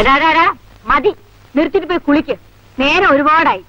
എടാ, എടാ, എടാ, മതി നിർത്തിട്ട് പോയി കുളിക്ക് നേരെ ഒരുപാടായി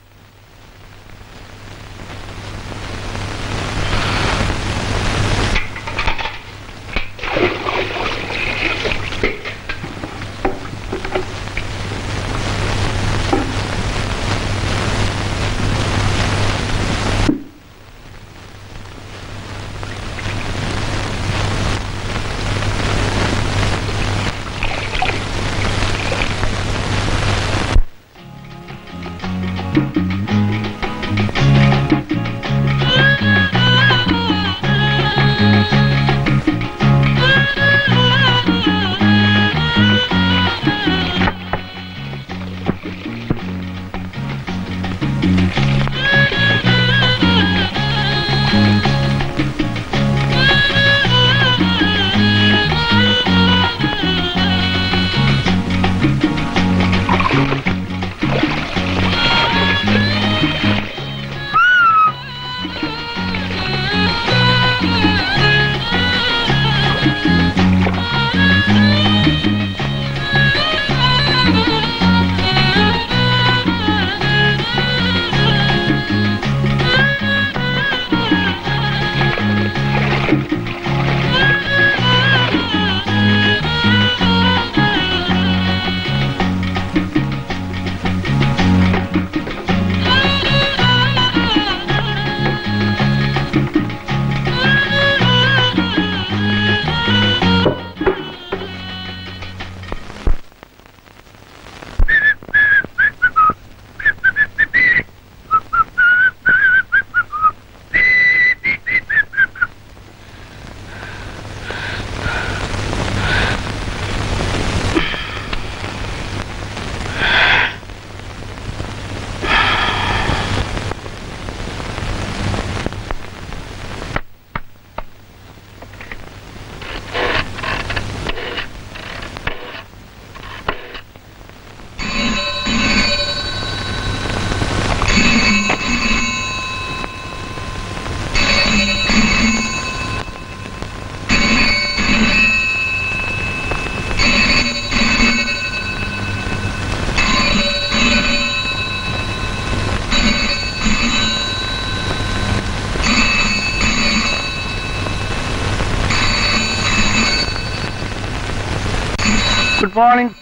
Good morning.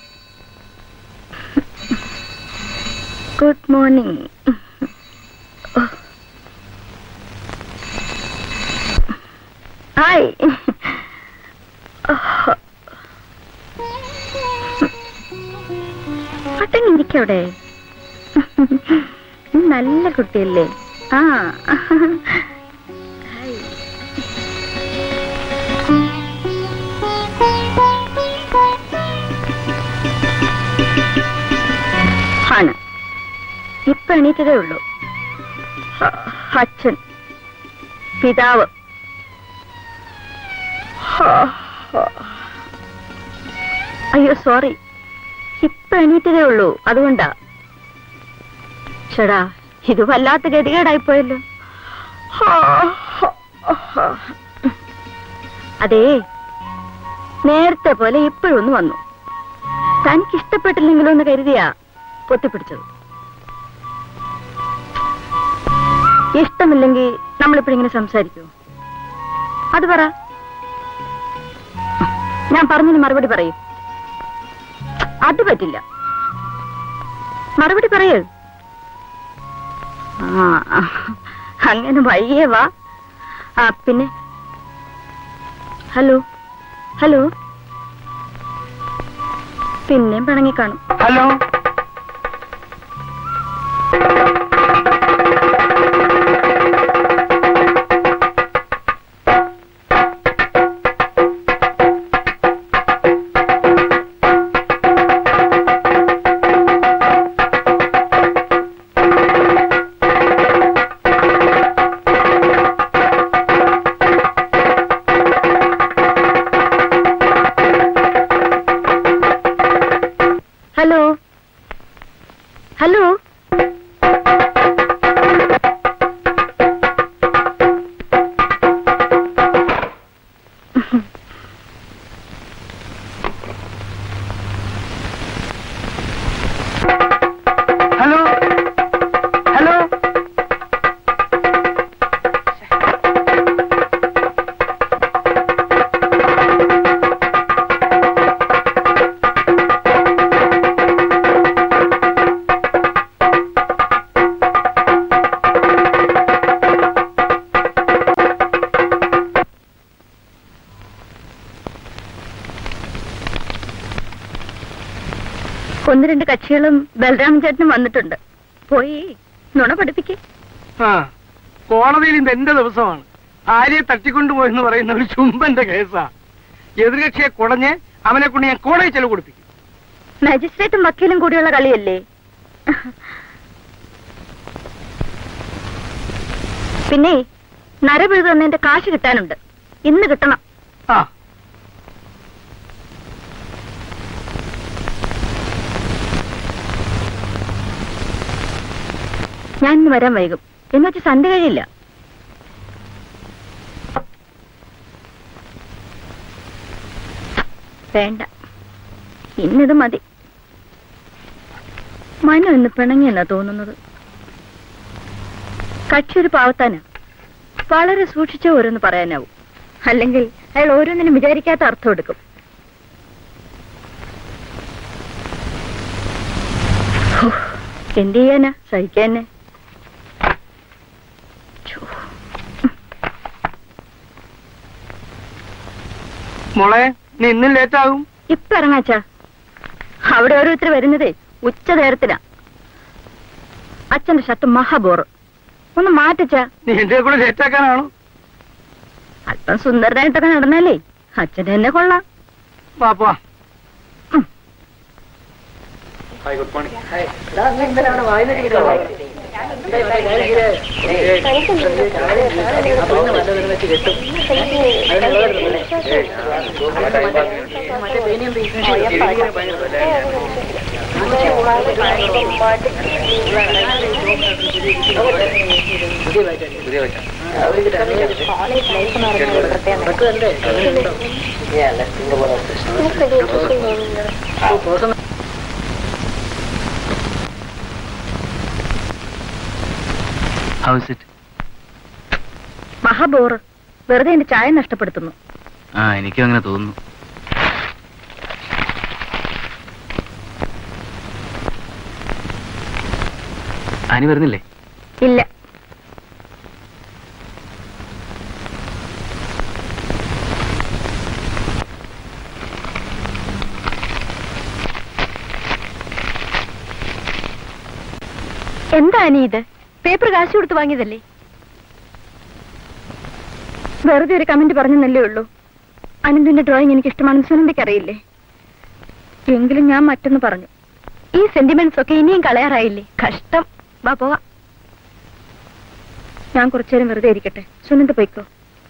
Good morning hi പട്ടങ്ങിരിക്കവിടെ നല്ല കുട്ടിയല്ലേ ആ ആണ് ഇപ്പൊ എണീറ്റതേ ഉള്ളൂ ഹ- അച്ഛൻ പിതാവ് ഹ- ഹ- അയ്യോ സോറി ഇപ്പൊ എണീറ്റതേ ഉള്ളൂ അതുകൊണ്ടാ ചേടാ ഇത് വല്ലാത്ത ഗതികേടായിപ്പോയല്ലോ ഹ- ഹ- ഹ. അതേ നേരത്തെ പോലെ ഇപ്പോഴൊന്ന് വന്നു തനിക്ക് ഇഷ്ടപ്പെട്ടില്ലെങ്കിലോ എന്ന് കരുതിയാ പൊത്തിപ്പിടിച്ചത് ഇഷ്ടമില്ലെങ്കിൽ നമ്മളിപ്പോഴിങ്ങനെ സംസാരിക്കൂ അത് പറ ഞാൻ പറഞ്ഞതിന് മറുപടി പറയൂ അത് പറ്റില്ല മറുപടി പറയൂ ആ അങ്ങനെ വഴിയേ വാ ആ പിന്നെ ഹലോ ഹലോ പിന്നെയും പിണങ്ങി കാണും Hello. ഹലോ ഹലോ ഒന്ന് രണ്ട് കക്ഷികളും ബലരാമൻ ചേട്ടനും വന്നിട്ടുണ്ട് പോയി നുണ പഠിപ്പിക്കേ ആ കോടതിയിൽ ഇന്ന് എന്റെ ദിവസമാണ് ആര്യെ തട്ടിക്കൊണ്ടുപോയെന്ന് പറയുന്ന ഒരു ചുംബന്റെ കേസാ എതിർകക്ഷിയെ കുടഞ്ഞ് അവനെ കൊണ്ട് ഞാൻ കോടതി ചെലവ് കൊടുപ്പിക്കും മജിസ്ട്രേറ്റും വക്കീലും കൂടിയുള്ള കളിയല്ലേ പിന്നെ നരപിഴുത് തന്നതിന്റെ കാശ് കിട്ടാനുണ്ട് ഇന്ന് കിട്ടണം ആ ഞാൻ ഇന്ന് വരാൻ വൈകും എന്ന് വെച്ച് സന്ധ്യ കഴിയില്ല വേണ്ട ഇന്നിത് മതി മനു ഇന്ന് പിണങ്ങിയെന്നാ തോന്നുന്നത് കക്ഷി ഒരു പാവത്താനാ വളരെ സൂക്ഷിച്ച ഓരോന്ന് പറയാനാവും അല്ലെങ്കിൽ അയാൾ ഓരോന്നിനും വിചാരിക്കാത്ത അർത്ഥം എടുക്കും ഹോ, എന്ത് ചെയ്യാനാ സഹിക്കാന്നെ ഛോ. മോളെ നീ ഇന്നും ലേറ്റ് ആകും ഇപ്പൊ ഇറങ്ങാച്ചാ അവിടെ ഓരോരുത്തർ വരുന്നതേ ഉച്ച നേരത്തിനാ അച്ഛന്റെ ഷർട്ട് മഹാബോറ് ഒന്ന് മാറ്റിച്ചാ നീ എന്റെ കൂടെ ലേറ്റ് ആക്കാനാണോ അല്പം സുന്ദരനായിട്ടൊക്കെ നടന്നാലേ അച്ഛനെ തന്നെ കൊള്ളാം പാപ്പാ ഉം. ഹൗസ് ഇറ്റ് മഹാബോറ് വെറുതെ എന്റെ ചായ നഷ്ടപ്പെടുത്തുന്നു ആ എനിക്കും അങ്ങനെ തോന്നുന്നു ആനി വരുന്നില്ലേ ഇല്ല എന്താ നീ ഇത് പേപ്പർ കാശ് കൊടുത്ത് വാങ്ങിയതല്ലേ വെറുതെ ഒരു കമന്റ് പറഞ്ഞെന്നല്ലേ ഉള്ളൂ അനന്തിന്റെ ഡ്രോയിങ് എനിക്ക് ഇഷ്ടമാണെന്ന് സുനന്ദയ്ക്ക് അറിയില്ലേ എങ്കിലും ഞാൻ മറ്റൊന്ന് പറഞ്ഞു ഈ സെന്റിമെന്റ്സ് ഒക്കെ ഇനിയും കളയാറായില്ലേ കഷ്ടം വാ പോവാ ഞാൻ കുറച്ചേരം വെറുതെ ഇരിക്കട്ടെ സുനന്ദ പോയിക്കോ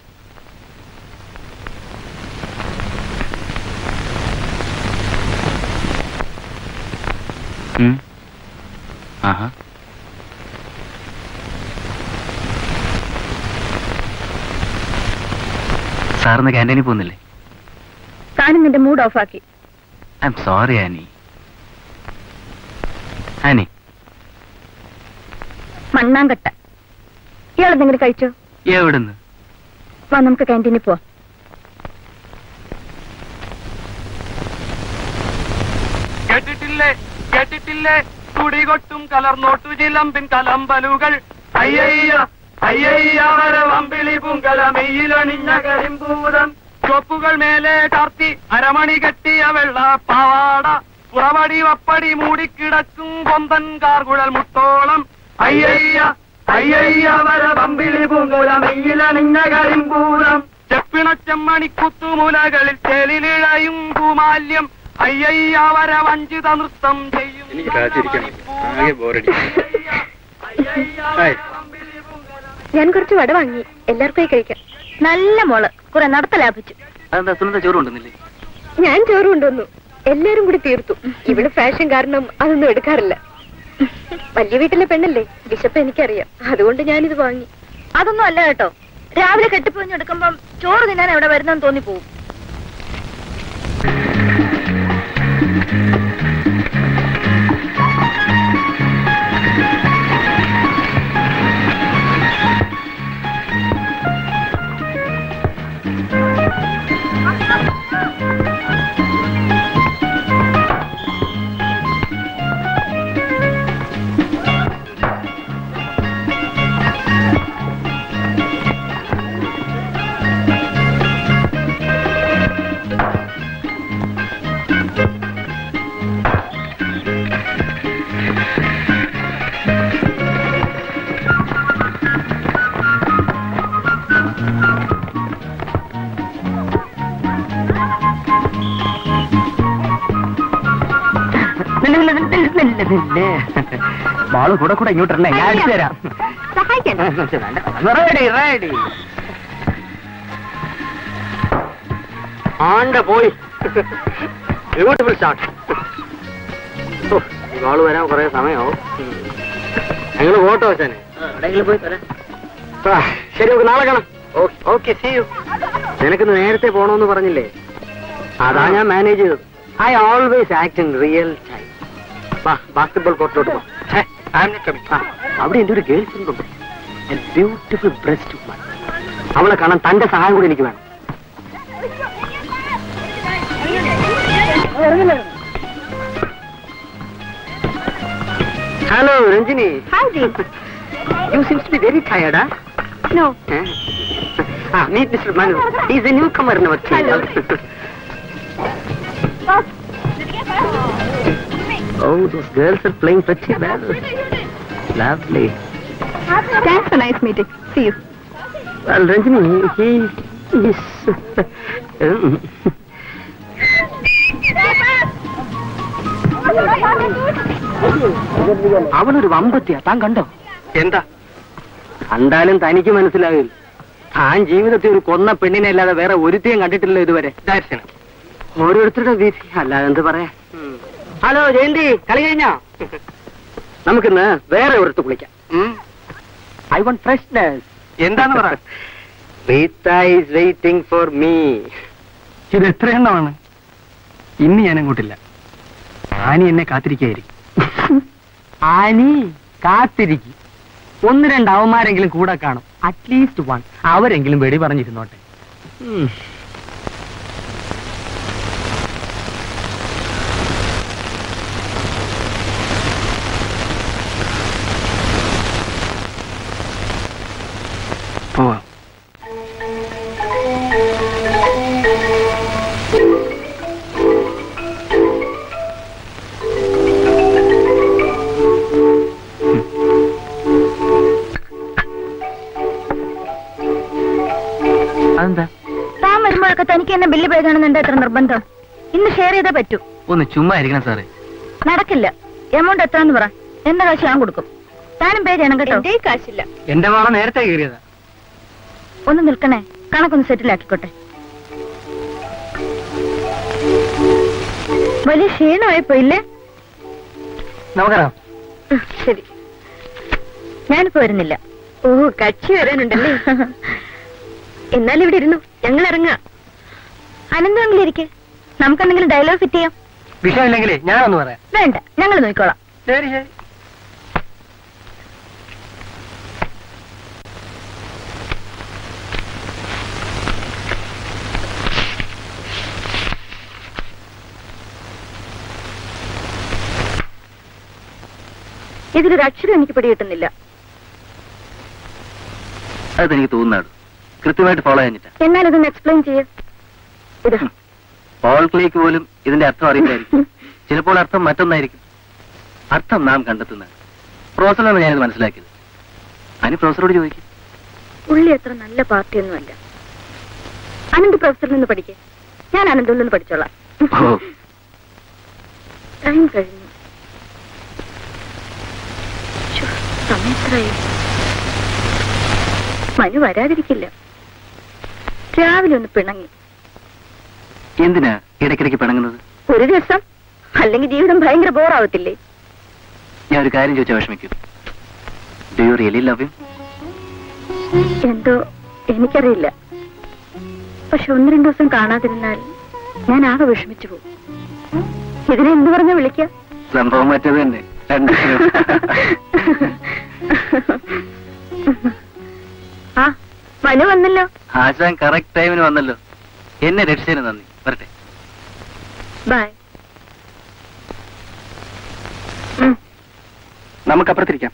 ഉം. ആഹാ സാറിന്ന് ക്യാൻറ്റീനിൽ പോകുന്നില്ലേ താനും നിന്റെ മൂഡ് ഓഫ് ആക്കി I'm sorry Annie Annie മണ്ണാങ്കട്ട ഇയാൾ എന്തെങ്കിലും കഴിച്ചോ എവിടുന്ന് വാ നമുക്ക് ക്യാൻറ്റീനിൽ പോവാം കേട്ടിട്ടില്ലേ കേട്ടിട്ടില്ലേ തുടികൊട്ടും കലർന്നോട്ടു ചിലമ്പിൻ കലമ്പലുകൾ അയ്യയ്യ അയ്യയ്യ വരവമ്പിളി പുങ്കലമെയിലണിഞ്ഞ കരിമ്പൂതം ചൊപ്പുകൾ മേലെ ചാർത്തി അരമണി കെട്ടിയ വെള്ള പാവാട പുറവടി വപ്പടി മൂടിക്കിടക്കും കൊമ്പൻ കാർകുഴൽ മുട്ടോളം അയ്യയ്യ അയ്യയ്യ വരവമ്പിളി പുങ്കലമെയിലണിഞ്ഞ കരിമ്പൂതം ചെപ്പിണച്ചമ്മണിക്കുത്തുമുലകളിൽ ചെലിലിഴയും കുമാല്യം അയ്യയ്യ വര വഞ്ചിത നൃത്തം ചെയ്യും എനിക്ക് കാത്തിരിക്കണം. ആകെ ബോറടി. ഹായ്. ഞാൻ കുറച്ച് വട വാങ്ങി എല്ലാവർക്കും കഴിക്കാം നല്ല മോള് കുറെ നടത്ത ലാഭിച്ചു അതെന്താ സുനന്ദ ചോറ് കൊണ്ടുവന്നില്ലേ ഞാൻ ചോറ് കൊണ്ടുവന്നു എല്ലാരും കൂടി തീർത്തു ഇവിടെ ഫാഷൻ കാരണം അതൊന്നും എടുക്കാറില്ല വലിയ വീട്ടിലെ പെണ്ണല്ലേ വിശപ്പ് എനിക്കറിയാം അതുകൊണ്ട് ഞാനിത് വാങ്ങി അതൊന്നും അല്ല കേട്ടോ രാവിലെ കെട്ടിപ്പൊഞ്ഞെടുക്കുമ്പം ചോറ് തിന്നാൻ എവിടെ വരുന്നെന്ന് തോന്നിപ്പോവും ഇല്ലേ മോള് കൂടെ കൂടെ ഇങ്ങോട്ടല്ലേ ഞാൻ അടിച്ചു തരാം സഹായിക്കാൻ റെഡി റെഡി ആണ്ട പോയി ബ്യൂട്ടിഫുൾ ഷോട്ട് വാള് വരാൻ കുറെ സമയമാവും ഞങ്ങൾ പോട്ടോ വെച്ചാനെ എവിടെയെങ്കിലും പോയി തരാം ആ, ശരി നമുക്ക് നാളെ കാണാം ഓക്കെ സീ യു നിനക്ക് നേരത്തെ പോണോന്ന് പറഞ്ഞില്ലേ അതാ ഞാൻ മാനേജ് ചെയ്തത് I always act in real time വാ ബാസ്കറ്റ്ബോൾ കോർട്ടിലോട്ട് പോ ഛേ, I am not coming. ആ, അവിടെ എന്റെ ഒരു ഗേൾ ഫ്രണ്ട് ഉണ്ട് ബ്യൂട്ടിഫുൾ ബ്രസ്റ്റ് അവളെ കാണാൻ തന്റെ സഹായം കൂടി എനിക്ക് വേണം hello Ranjini hi ji you seems to be very tired ah no Ah, meet Mr. Manu. He's a newcomer in our team. Hello. oh, those girls are playing pretty well. Lovely. Thanks for nice meeting see you Well, Ranjini, he is. um, അവനൊരു വമ്പത്തിയാ താൻ കണ്ടോ എന്താ കണ്ടാലും തനിക്ക് മനസ്സിലാകില്ല താൻ ജീവിതത്തിൽ ഒരു കൊന്ന പെണ്ണിനെ അല്ലാതെ വേറെ ഒരുത്തിയും കണ്ടിട്ടില്ല ഇതുവരെ ദാരിദ്ര്യം ഓരോരുത്തരുടെ വിധി അല്ലാതെ എന്ത് പറയാ ഹലോ ജയന്തി കളി കഴിഞ്ഞോ നമുക്കിന്ന് വേറെ ഒരിടത്ത് കുളിക്കാം ഐ വോണ്ട് ഫ്രഷ്നെസ് എന്താന്ന് പറ Rita is waiting for me ഇത് എത്ര എണ്ണമാണ് ഇന്ന് ഞാൻ അങ്ങോട്ടില്ല ആനി എന്നെ കാത്തിരിക്കായിരിക്കും ആനി കാത്തിരിക്കും ഒന്ന് രണ്ട് അവന്മാരെങ്കിലും കൂടെ കാണും അറ്റ്ലീസ്റ്റ് വൺ അവരെങ്കിലും വെടി പറഞ്ഞിരുന്നോട്ടെ ഉം. പോവാം അതെന്താ താൻ വരുമ്പോഴൊക്കെ തനിക്ക് എന്നെ ബില്ല് പേ ചെയ്യണമെന്നുണ്ട് എത്ര നിർബന്ധം ഇന്ന് ഷെയർ ചെയ്തേ പറ്റൂ ഒന്ന് ചുമ്മാ ഇരിക്കണം സാറേ നടക്കില്ല എമൗണ്ട് എത്രയെന്ന് പറ എന്റെ കാശ് ഞാൻ കൊടുക്കും താനും പേ ചെയ്യണം കേട്ടോ കാശില്ല എന്റെ മാള നേരത്തെ കയറിയതാ ഒന്ന് നിൽക്കണേ കണക്കൊന്ന് സെറ്റിലാക്കിക്കോട്ടെ വലിയ ക്ഷീണമായി പോയില്ലേ നമുക്കറിയാം ഉം, ശരി ഞാനിപ്പോ വരുന്നില്ല ഓ കക്ഷി വരാനുണ്ടല്ലേ എന്നാൽ ഇവിടെ ഇരുന്നു ഞങ്ങൾ ഇറങ്ങാം അനന്തമെങ്കിലും ഇരിക്കെ നമുക്കെന്തെങ്കിലും ഡയലോഗ് ഫിറ്റ് ചെയ്യാം വിഷയമില്ലെങ്കിലേ ഞാനൊന്ന് പറയാം വേണ്ട ഞങ്ങൾ നോക്കിക്കോളാം ശരി ശരി ഇതിലൊരു അക്ഷരം എനിക്ക് പിടികിട്ടുന്നില്ല അത് എനിക്ക് തോന്നുന്നാണ് കൃത്യമായിട്ട് ഫോളോ ചെയ്യാനിട്ടാ എന്നാൽ ഇതൊന്ന് എക്സ്പ്ലെയിൻ ചെയ്യ ഇത് പോൾ ക്ലേക്ക് പോലും ഇതിന്റെ അർത്ഥം അറിയില്ലായിരിക്കും ചിലപ്പോൾ അർത്ഥം മറ്റൊന്നായിരിക്കും അർത്ഥം നാം കണ്ടെത്തുന്നത് പ്രൊഫസറാണ് ഞാനിത് മനസ്സിലാക്കിയത് അതിന് പ്രൊഫസറോട് ചോദിക്കും ഉള്ളി അത്ര നല്ല പാർട്ടിയൊന്നുമല്ല അനന്ത് പ്രൊഫസറിൽ നിന്ന് പഠിക്കേ ഞാൻ അനന്തിൽ നിന്ന് പഠിച്ചോളാം ഓ. ടൈം കഴിഞ്ഞു ശ്ശോ, സമയം എത്രയായി മനു വരാതിരിക്കില്ല രാവിലെ ഒന്ന് പിണങ്ങി എന്തിനാ ഇടയ്ക്കിടയ്ക്ക് പിണങ്ങുന്നത് ഒരു ദിവസം അല്ലെങ്കിൽ ജീവിതം ഭയങ്കര ബോറാവത്തില്ലേ ഞാൻ ഒരു കാര്യം ചോദിച്ചാൽ വിഷമിക്കും do you really love you എന്തോ എനിക്കറിയില്ല പക്ഷെ ഒന്ന് രണ്ടു ദിവസം കാണാതിരുന്നാൽ ഞാൻ ആകെ വിഷമിച്ചു പോകും ഇതിനെ എന്ത് പറഞ്ഞ വിളിക്ക സംഭവം മറ്റേത് തന്നെ രണ്ടുപേരും. ആ മനു വന്നല്ലോ ആശാൻ കറക്റ്റ് ടൈമിന് വന്നല്ലോ എന്നെ രക്ഷിച്ചതിന് നന്ദി വരട്ടെ ബൈ നമുക്കപ്പുറത്തിരിക്കാം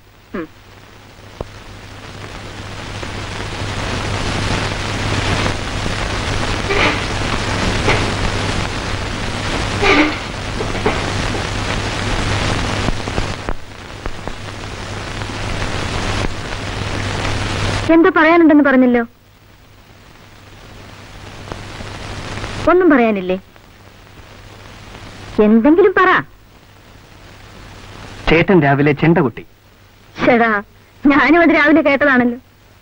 എന്തോ പറയാനുണ്ടെന്ന് പറഞ്ഞല്ലോ ഒന്നും പറയാനില്ലേ എന്തെങ്കിലും പറ ചേട്ടൻ രാവിലെ ചെണ്ട കുട്ടി ചേടാ ഞാനും അത് രാവിലെ കേട്ടതാണല്ലോ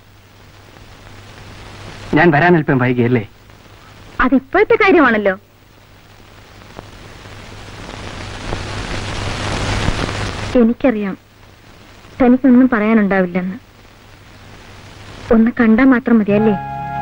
ഞാൻ വരാൻ അല്പം വൈകിയല്ലേ അതിപ്പോഴത്തെ കാര്യമാണല്ലോ എനിക്കറിയാം തനിക്കൊന്നും പറയാനുണ്ടാവില്ലെന്ന് ഒന്ന് കണ്ടാൽ മാത്രം മതിയല്ലേ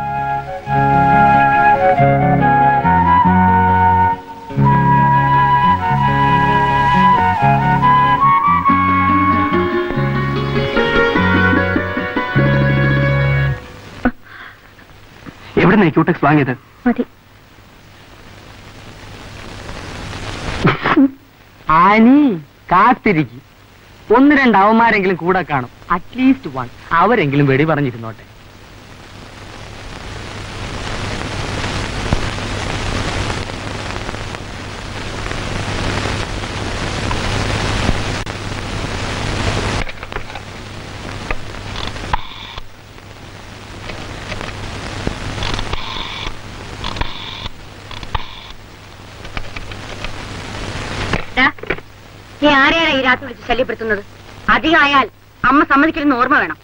എവിടെ ക്യൂടെക്സ് വാങ്ങിയത് മതി ആനി കാത്തിരിക്കും ഒന്ന് രണ്ട് അവന്മാരെങ്കിലും കൂടെ കാണും അറ്റ്ലീസ്റ്റ് വൺ അവരെങ്കിലും വെടി പറഞ്ഞിരുന്നോട്ടെ നീ ആരെയാണ് ഈ രാത്രി വിളിച്ച് ശല്യപ്പെടുത്തുന്നത് അധികമായാൽ അമ്മ സമ്മതിക്കലെന്ന് ഓർമ്മ വേണം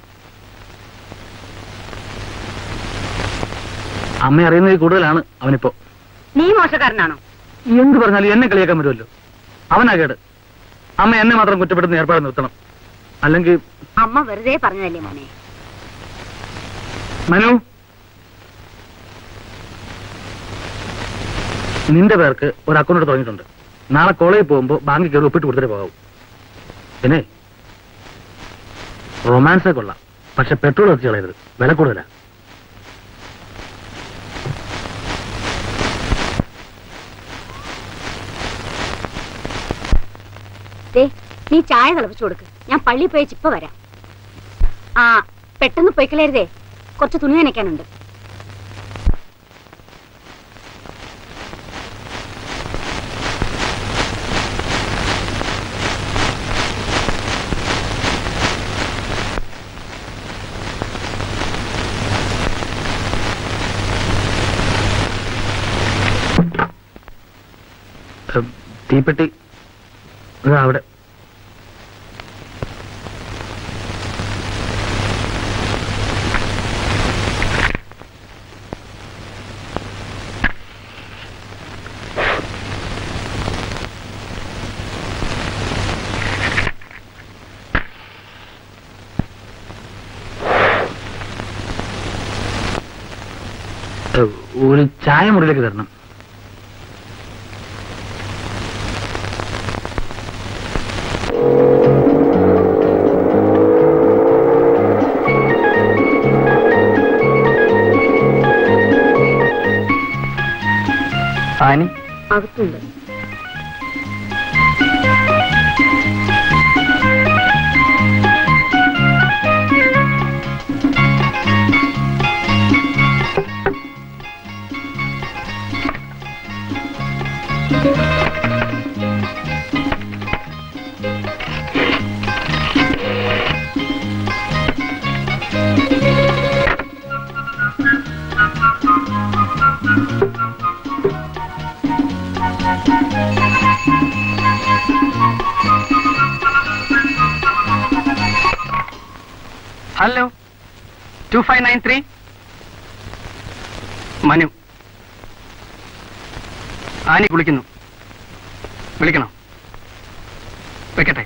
അമ്മ അറിയുന്നതിൽ കൂടുതലാണ് അവനിപ്പോ നീ മോശക്കാരനാണോ എന്ത് പറഞ്ഞാലും എന്നെ കളിയാക്കാൻ വരുമല്ലോ അവനാ കേട് അമ്മ എന്നെ മാത്രം കുറ്റപ്പെടുന്ന ഏർപ്പാട് നിർത്തണം അല്ലെങ്കിൽ അമ്മ വെറുതെ പറഞ്ഞതല്ലേ മോനെ മനു നിന്റെ പേർക്ക് ഒരു അക്കൗണ്ട് തുടങ്ങിയിട്ടുണ്ട് നാളെ കോളേജിൽ പോകുമ്പോ ബാങ്കിൽ കയറി ഒപ്പിട്ട് കൊടുത്തിട്ട് പോകാവൂ പിന്നെ റൊമാൻസേ കൊള്ളാം പക്ഷെ പെട്രോൾ എത്തിച്ച് കളയരുത് വില കൂടുതലാ ദേ നീ ചായ തിളപ്പിച്ചു കൊടുക്ക് ഞാൻ പള്ളിയിൽ പോയി ഇപ്പൊ വരാം ആ പെട്ടെന്ന് പൊയ്ക്കളരുതേ കുറച്ച് തുണി നനയ്ക്കാനുണ്ട് ഉം, തീപ്പെട്ടി ഇതാ അവിടെ ഉം, ഒരു ചായ മുറിയിലേക്ക് തരണം ആനി അകത്തുണ്ട് hello two five nine three Manu Annie കുളിക്കുന്നു വിളിക്കണോ വെക്കട്ടെ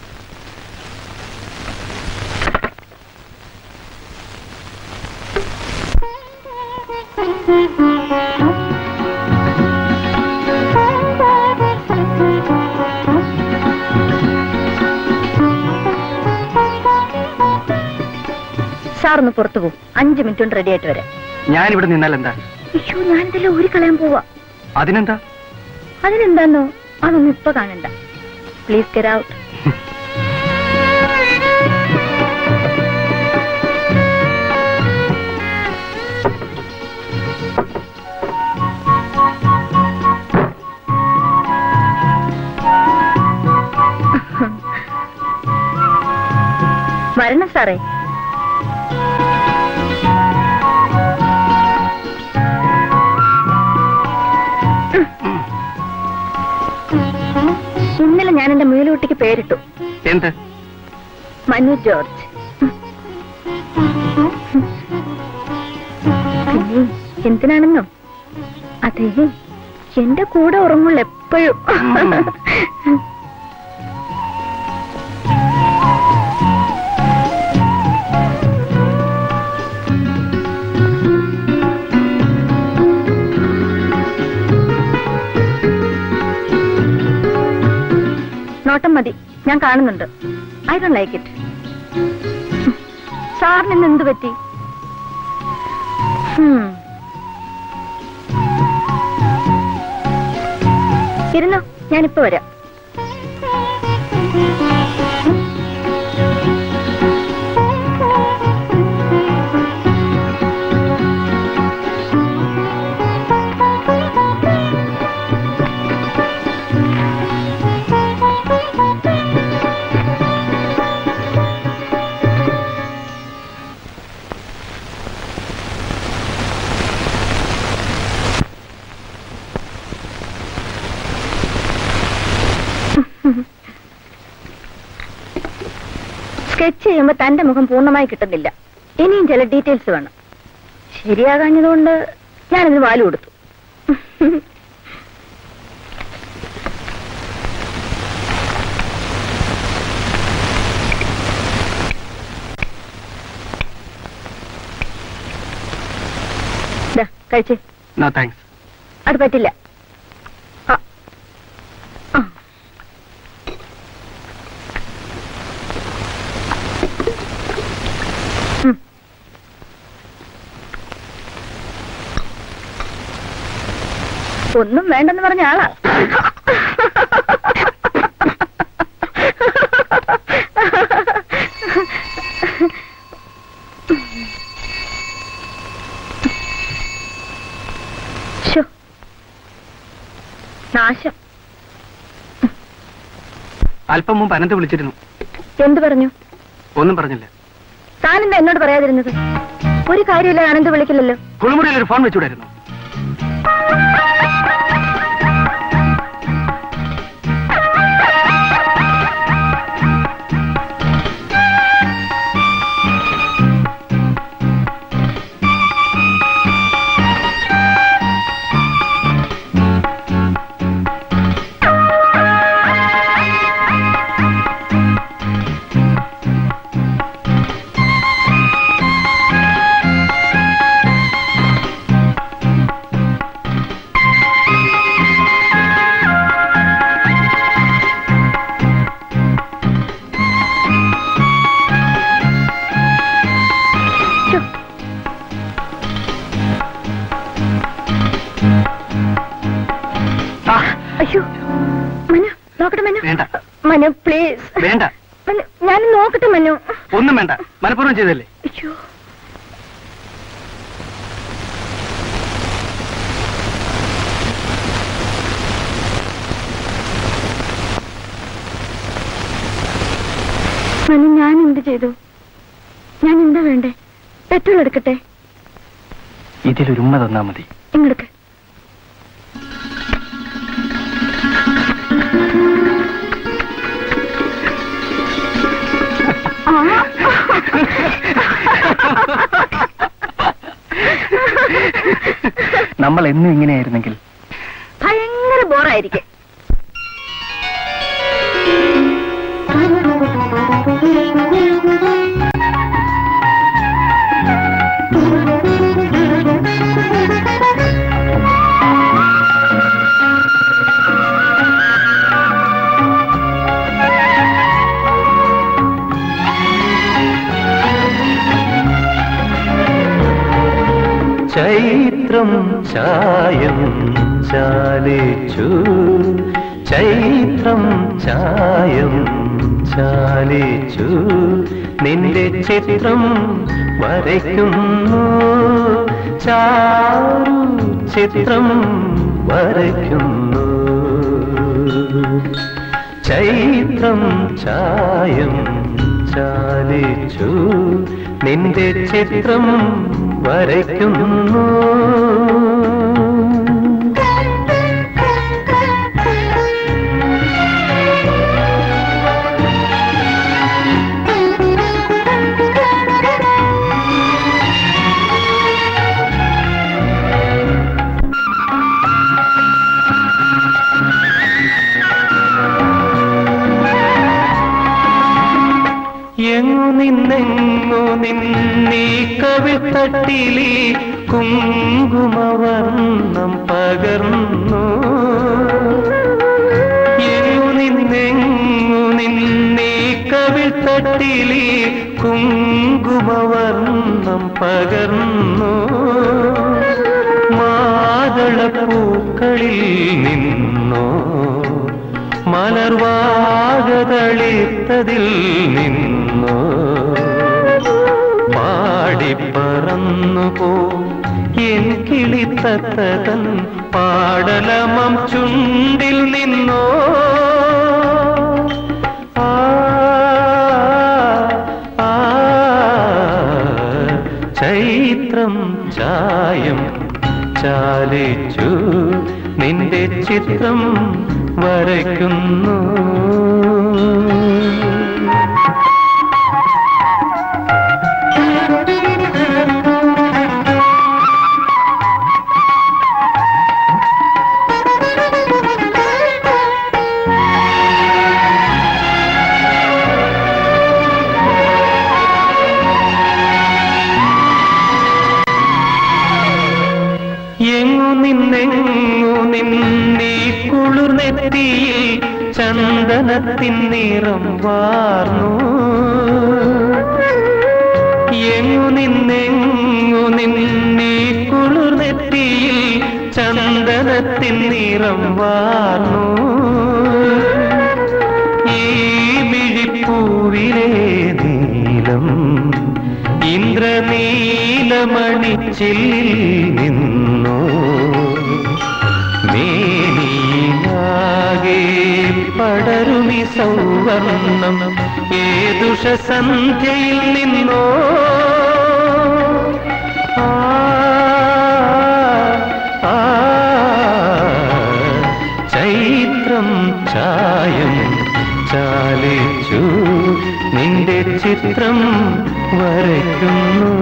സാർ ഒന്ന് പുറത്തു പോകും അഞ്ചു മിനിറ്റ് കൊണ്ട് റെഡി ആയിട്ട് വരാം ഞാനിവിടെ നിന്നാൽ എന്താ അയ്യോ ഞാനിതെല്ലാം ഊരി കളയാൻ പോവാ അതിനെന്താ അതിനെന്താന്നോ അതൊന്നും ഇപ്പൊ കാണണ്ട പ്ലീസ് ഗെറ്റ് ഔട്ട് വരണം സാറേ ഇന്നലെ ഞാൻ എന്റെ മുയലുകുട്ടിക്ക് പേരിട്ടു എന്ത് മനു ജോർജ് പിന്നെ എന്തിനാണെന്നോ അതെ എന്റെ കൂടെ ഉറങ്ങുള്ള എപ്പോഴും നോട്ടം മതി ഞാൻ കാണുന്നുണ്ട് ഐ ഡോണ്ട് ലൈക്ക് ഇറ്റ് സാറിന് ഇന്ന് എന്ത് പറ്റി Hmm. ഇരുന്നോ ഞാനിപ്പോ വരാം സ്കെച്ച് ചെയ്യുമ്പോ തന്റെ മുഖം പൂർണ്ണമായി കിട്ടുന്നില്ല ഇനിയും ചില ഡീറ്റെയിൽസ് വേണം ശരിയാകാഞ്ഞതുകൊണ്ട് ഞാനിതിന് വാല് കൊടുത്തു ദാ, കഴിച്ചേ നോ താങ്ക്സ് അത് പറ്റില്ല ആ. ആ. ഉം. ഒന്നും വേണ്ടെന്ന് പറഞ്ഞ ആളാ ശോ. നാശം അല്പം മുമ്പ് അനന്ത് വിളിച്ചിരുന്നു എന്ത് പറഞ്ഞു ഒന്നും പറഞ്ഞില്ല താനെന്താ എന്നോട് പറയാതിരുന്നത് ഒരു കാര്യമില്ല ആനന്ദ് വിളിക്കില്ലല്ലോ കുളിമുറിയിൽ ഒരു ഫോൺ വെച്ചുകൂടായിരുന്നു ശോ. ആ, അയ്യോ മനു നോക്കട്ടെ മനു വേണ്ട. മനു പ്ലീസ് വേണ്ട മനു ഞാൻ നോക്കട്ടെ മനു ഒന്നും വേണ്ട മനഃപൂർവ്വം ചെയ്തല്ലേ അയ്യോ മനു ഞാൻ എന്ത് ചെയ്തു ഞാൻ എന്താ വേണ്ടേ പെട്രോൾ എടുക്കട്ടെ ഇതിലൊരു ഉമ്മ തന്നാ മതി ഇങ്ങെടുക്ക് നമ്മൾ എന്നും ഇങ്ങനെയായിരുന്നെങ്കിൽ ഭയങ്കര ബോറായിരിക്കും ചൈത്രം ചായം ചാലിച്ചു ചൈത്രം ചായം ചാലിച്ചു നിന്റെ ചിത്രം വരയ്ക്കുന്നു ചാരു ചിത്രം വരയ്ക്കുന്നു ചൈത്രം ചായം ചാലിച്ചു നിന്റെ ചിത്രം വരയ്ക്കുന്നു നിന്നീ കവിത്തട്ടിലി കുങ്കുമവർണ്ണം പകർന്നു എങ്ങു നിന്നെങ്ങു നിന്നീ കവിത്തട്ടിലി കുങ്കുമവർണ്ണം പകർന്നു മാതളപ്പൂക്കളിൽ നിന്നോ മലർവാകതളിത്തതിൽ നിന്നോ പാടിപ്പറന്നു പോ എൻ കിളിത്തത്തതൻ പാടലമം ചുണ്ടിൽ നിന്നോ ആ ആ ചൈത്രം ചായം ചാലിച്ചു നിന്റെ ചിത്രം വരയ്ക്കുന്നു എങ്ങു നിന്നെങ്ങു നിന്നീ കുളിർനെത്തിയിൽ ചന്ദനത്തിൻ നിറം വാർന്നു എങ്ങു നിന്നെങ്ങു നിന്നീ കുളിർനെത്തിയിൽ ചന്ദനത്തിൻ നിറം വാർന്നു ഈ മിഴിപ്പൂവിലെ നീലം ഇന്ദ്രനീലമണിച്ചില്ലിൽ നിന്നു മേനിയാകെ പടരുമി സൗവർണം ഏതുഷ സന്ധ്യയിൽ നിന്നോ ആ ആ ചൈത്രം ചായം ചാലിച്ചു നിന്റെ ചിത്രം വരയ്ക്കുന്നു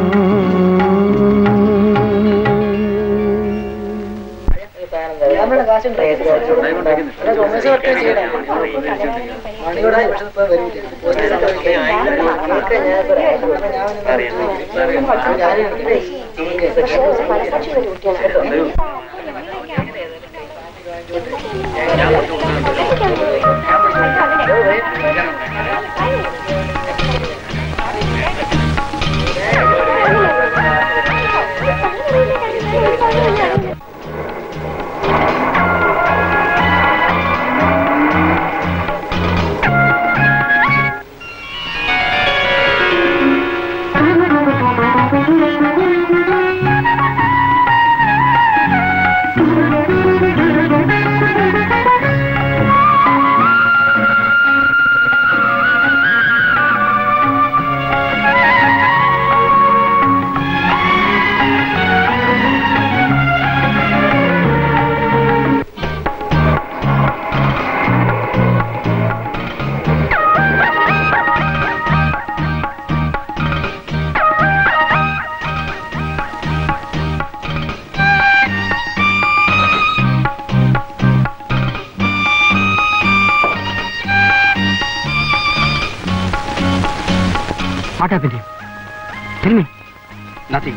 What happened to you? Tell me. Nothing.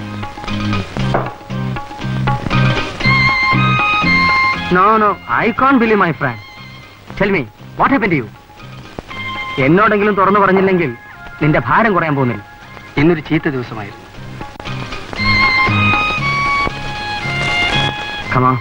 No, no, I can't believe my friend. Tell me, what happened to you? എന്നോടെങ്കിലും തുറന്നു പറഞ്ഞില്ലെങ്കിൽ നിന്റെ ഭാരം കുറയാൻ പോകുന്നില്ല ഇന്നൊരു ചീത്ത ദിവസമായിരുന്നു കമാ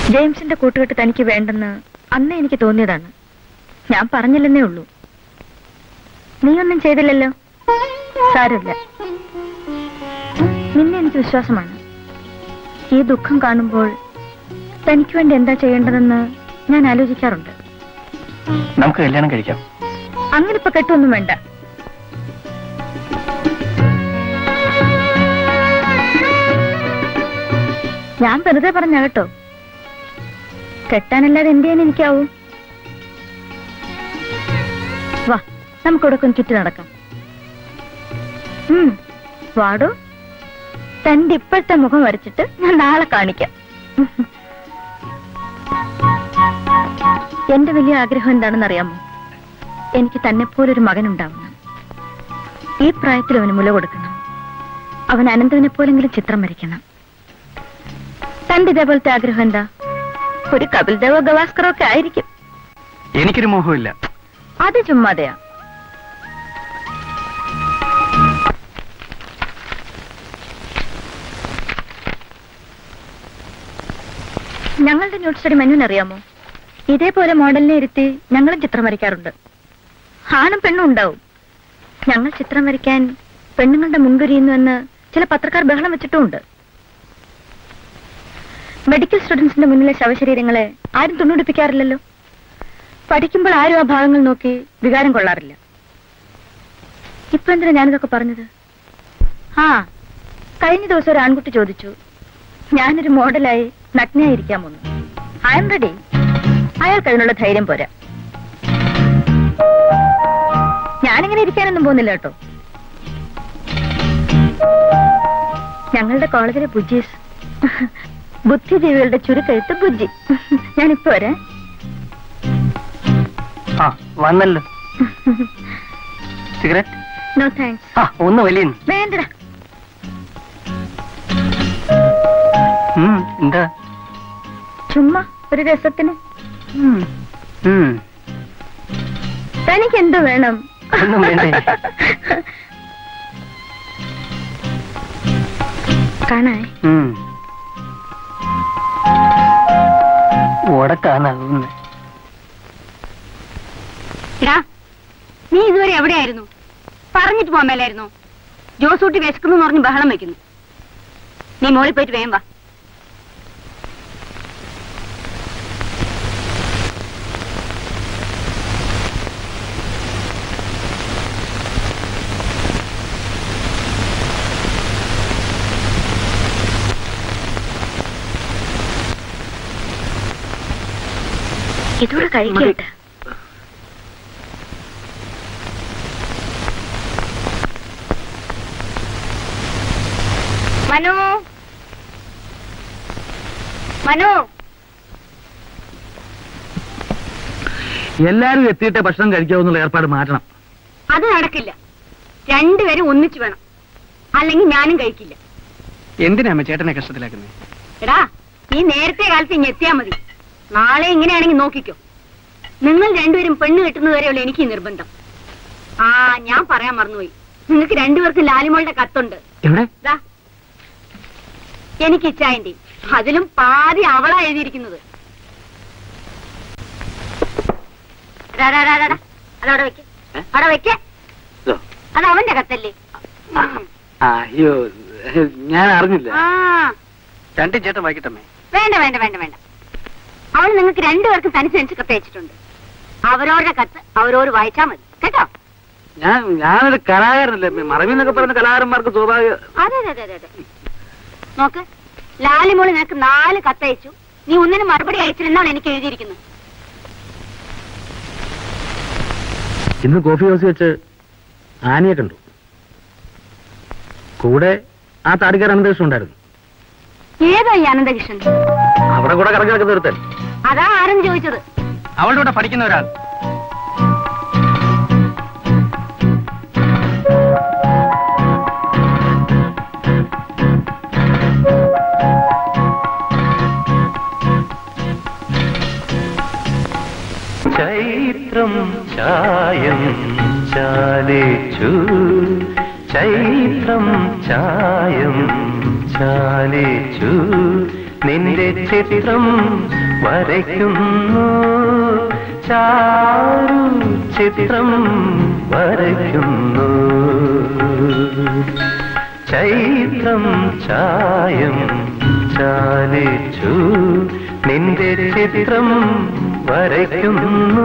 ജെയിംസിന്റെ കൂട്ടുകെട്ട് തനിക്ക് വേണ്ടെന്ന് അന്നേ എനിക്ക് തോന്നിയതാണ് ഞാൻ പറഞ്ഞില്ലെന്നേ ഉള്ളൂ നീയൊന്നും ചെയ്തില്ലല്ലോ സാരമില്ല നിന്നെ എനിക്ക് വിശ്വാസമാണ് ഈ ദുഃഖം കാണുമ്പോൾ തനിക്ക് വേണ്ടി എന്താ ചെയ്യേണ്ടതെന്ന് ഞാൻ ആലോചിക്കാറുണ്ട് നമുക്ക് കല്യാണം കഴിക്കാം അങ്ങനെ ഇപ്പൊ കെട്ടൊന്നും വേണ്ട ഞാൻ വെറുതെ പറഞ്ഞ കേട്ടോ കെട്ടാനല്ലാതെ എന്ത് ചെയ്യാൻ എനിക്കാവും വാ നമുക്കിവിടെ ഒന്ന് ചുറ്റി നടക്കാം ഉം, വാടോ തന്റെ ഇപ്പോഴത്തെ മുഖം വരച്ചിട്ട് ഞാൻ നാളെ കാണിക്കാം എന്റെ വലിയ ആഗ്രഹം എന്താണെന്ന് അറിയാമോ എനിക്ക് തന്നെ പോലൊരു മകൻ ഉണ്ടാവണം ഈ പ്രായത്തിൽ അവന് മുല കൊടുക്കണം അവൻ അനന്തവിനെ പോലെങ്കിലും ചിത്രം വരയ്ക്കണം തന്റെ ഇതേപോലത്തെ ആഗ്രഹം എന്താ ഒരു കപിൽ ദേവോ ഗവാസ്കറോ ഒക്കെ ആയിരിക്കും എനിക്കൊരു മോഹമില്ല അത് ചുമ്മാതെയാ ഞങ്ങളുടെ ന്യൂട്ട് സ്റ്റഡി മെനുവിന് അറിയാമോ ഇതേപോലെ മോഡലിനെ ഇരുത്തി ഞങ്ങളും ചിത്രം വരയ്ക്കാറുണ്ട് ആണും പെണ്ണും ഉണ്ടാവും ഞങ്ങൾ ചിത്രം വരയ്ക്കാൻ പെണ്ണുങ്ങളുടെ മുൻകുരിയുന്നുവെന്ന് ചില പത്രക്കാർ ബഹളം വെച്ചിട്ടുമുണ്ട് മെഡിക്കൽ സ്റ്റുഡൻസിന്റെ മുന്നിലെ ശവശരീരങ്ങളെ ആരും തുണിടിപ്പിക്കാറില്ലല്ലോ പഠിക്കുമ്പോൾ ആരും ആ ഭാഗങ്ങൾ നോക്കി വികാരം കൊള്ളാറില്ല ഇപ്പൊ എന്തിനാ ഞാനിതൊക്കെ പറഞ്ഞത് ആ കഴിഞ്ഞ ദിവസം ഒരു ആൺകുട്ടി ചോദിച്ചു ഞാനൊരു മോഡലായി നഗ്നയായിരിക്കാമോന്ന് ഐ എം റെഡി അയാൾക്ക് അതിനുള്ള ധൈര്യം പോരാ ഞാനിങ്ങനെ ഇരിക്കാനൊന്നും പോകുന്നില്ല കേട്ടോ ഞങ്ങളുടെ കോളേജിലെ ബുജീസ് ബുദ്ധിജീവികളുടെ ചുരുക്കെഴുത്ത് ബുജ്ജി ഞാനിപ്പോ വരാം ആ വന്നല്ലോ സിഗരറ്റ് നോ താങ്ക്സ് ആ ഒന്ന് വലിയ വേണ്ടടാ എന്താ ചുമ്മാ ഒരു രസത്തിന് ഉം. ഉം. തനിക്ക് എന്ത് വേണം ഒന്നും വേണ്ടേ? കാണാൻ ഉം. ഉടക്കാനാകുന്നു എടാ നീ ഇതുവരെ എവിടെയായിരുന്നു പറഞ്ഞിട്ട് പോകാൻ മേലായിരുന്നു ജോസൂട്ടി വിശക്കുന്നു പറഞ്ഞ് ബഹളം വെക്കുന്നു നീ മോളിൽ പോയിട്ട് വേഗം വാ ഇതൂടെ കഴിക്കട്ടെ മനു മനു എല്ലാരും എത്തിയിട്ട് ഭക്ഷണം കഴിക്കാവുന്നുള്ള ഏർപ്പാട് മാറ്റണം അത് നടക്കില്ല രണ്ടുപേരും ഒന്നിച്ചു വേണം അല്ലെങ്കിൽ ഞാനും കഴിക്കില്ല എന്തിനാ അമ്മ ചേട്ടനെ കഷ്ടത്തിലാക്കുന്നത് എടാ നീ നേരത്തെ കാലത്ത് ഇങ്ങ് എത്തിയാ മതി നാളെ ഇങ്ങനെയാണെങ്കിൽ നോക്കിക്കോ നിങ്ങൾ രണ്ടുപേരും പെണ്ണ് കെട്ടുന്നത് വരെയുള്ള എനിക്ക് ഈ നിർബന്ധം ആ ഞാൻ പറയാൻ മറന്നുപോയി നിങ്ങൾക്ക് രണ്ടുപേർക്കും ലാലിമോളുടെ കത്തുണ്ട് എവിടെ ദാ. എനിക്ക് ഇച്ചായന്റെ അതിലും പാതി അവളാ എഴുതിയിരിക്കുന്നത് ഡാ, ഡാ, ഡാ, ഡാ, ഡാ. അതവിടെ വെക്ക് അവിടെ വെക്ക് അത് അവന്റെ കത്തല്ലേ ഉം. അയ്യോ ഞാൻ അറിഞ്ഞില്ല ആ രണ്ടും ചേട്ടൻ വായിക്കട്ടമ്മേ വേണ്ട വേണ്ട വേണ്ട വേണ്ട അവൾ നിങ്ങൾക്ക് രണ്ടുപേർക്കും തനിച്ചനുസരിച്ച് കത്ത് അയച്ചിട്ടുണ്ട് അവരവരുടെ കത്ത് അവരോട് വായിച്ചാ മതി കേട്ടോ ഞാൻ ഞാനൊരു കലാകാരനല്ലേ മറവി എന്നൊക്കെ പറയുന്ന കലാകാരന്മാർക്ക് സ്വാഭാവിക അതെ അതെ അതെ അതെ അതെ നോക്ക് ലാലിമോള് നിനക്ക് നാല് കത്തയച്ചു നീ ഒന്നിനും മറുപടി അയച്ചിരുന്നാണ് എനിക്ക് എഴുതിയിരിക്കുന്നത് ഇന്ന് കോഫി ഹൗസ് വെച്ച് ആനയെ കണ്ടു കൂടെ ആ താടിക്കാരൻ അനന്തകൃഷ്ണൻ ഉണ്ടായിരുന്നു ഏതാ ഈ അനന്തകൃഷ്ണൻ അവിടെ കൂടെ കറങ്ങി നടക്കുന്ന ഒരുത്തൻ അതാ ആരെന്ന് ചോദിച്ചത് അവളുടെ കൂടെ പഠിക്കുന്ന ഒരാൾ ചൈത്രം ചായം ചാലിച്ചു ചൈത്രം ചായം ചാലിച്ചു നിന്റെ ചിത്രം വരയ്ക്കുന്നു ചാരു ചിത്രം വരയ്ക്കുന്നു ചൈത്രം ചായം ചാലിച്ചു നിന്റെ ചിത്രം വരയ്ക്കുന്നു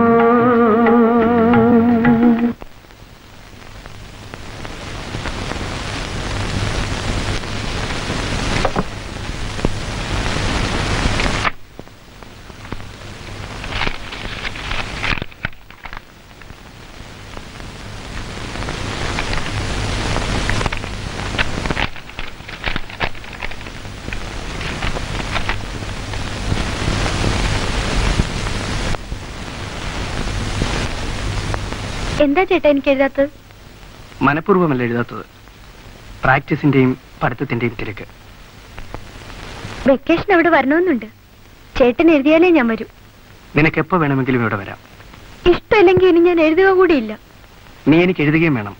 എന്താ ചേട്ടാ എനിക്ക് എഴുതാത്തത് മനഃപൂർവ്വമല്ല എഴുതാത്തത് പ്രാക്ടീസിന്റെയും പഠിത്തത്തിന്റെയും തിരക്ക് വെക്കേഷൻ അവിടെ വരണമെന്നുണ്ട് ചേട്ടൻ എഴുതിയാലേ ഞാൻ വരൂ നിനക്ക് എപ്പോ വേണമെങ്കിലും ഇവിടെ വരാം ഇഷ്ടമില്ലെങ്കിൽ ഇനി ഞാൻ എഴുതുക കൂടിയില്ല നീ എനിക്ക് എഴുതുകയും വേണം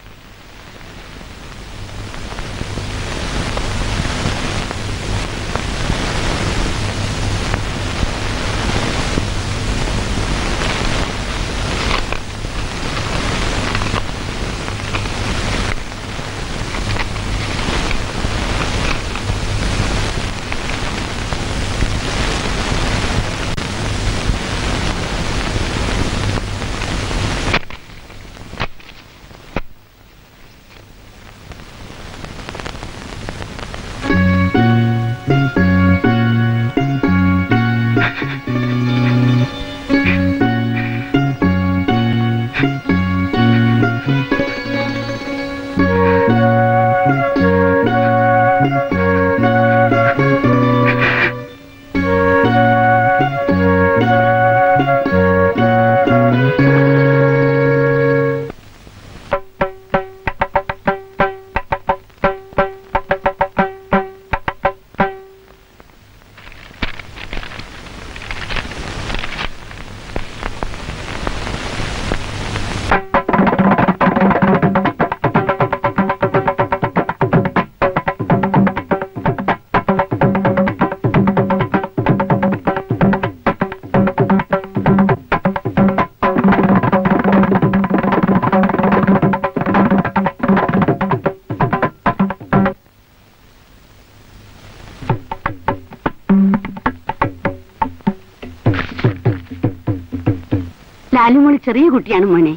ലാലുമോള് ചെറിയ കുട്ടിയാണ് മോനെ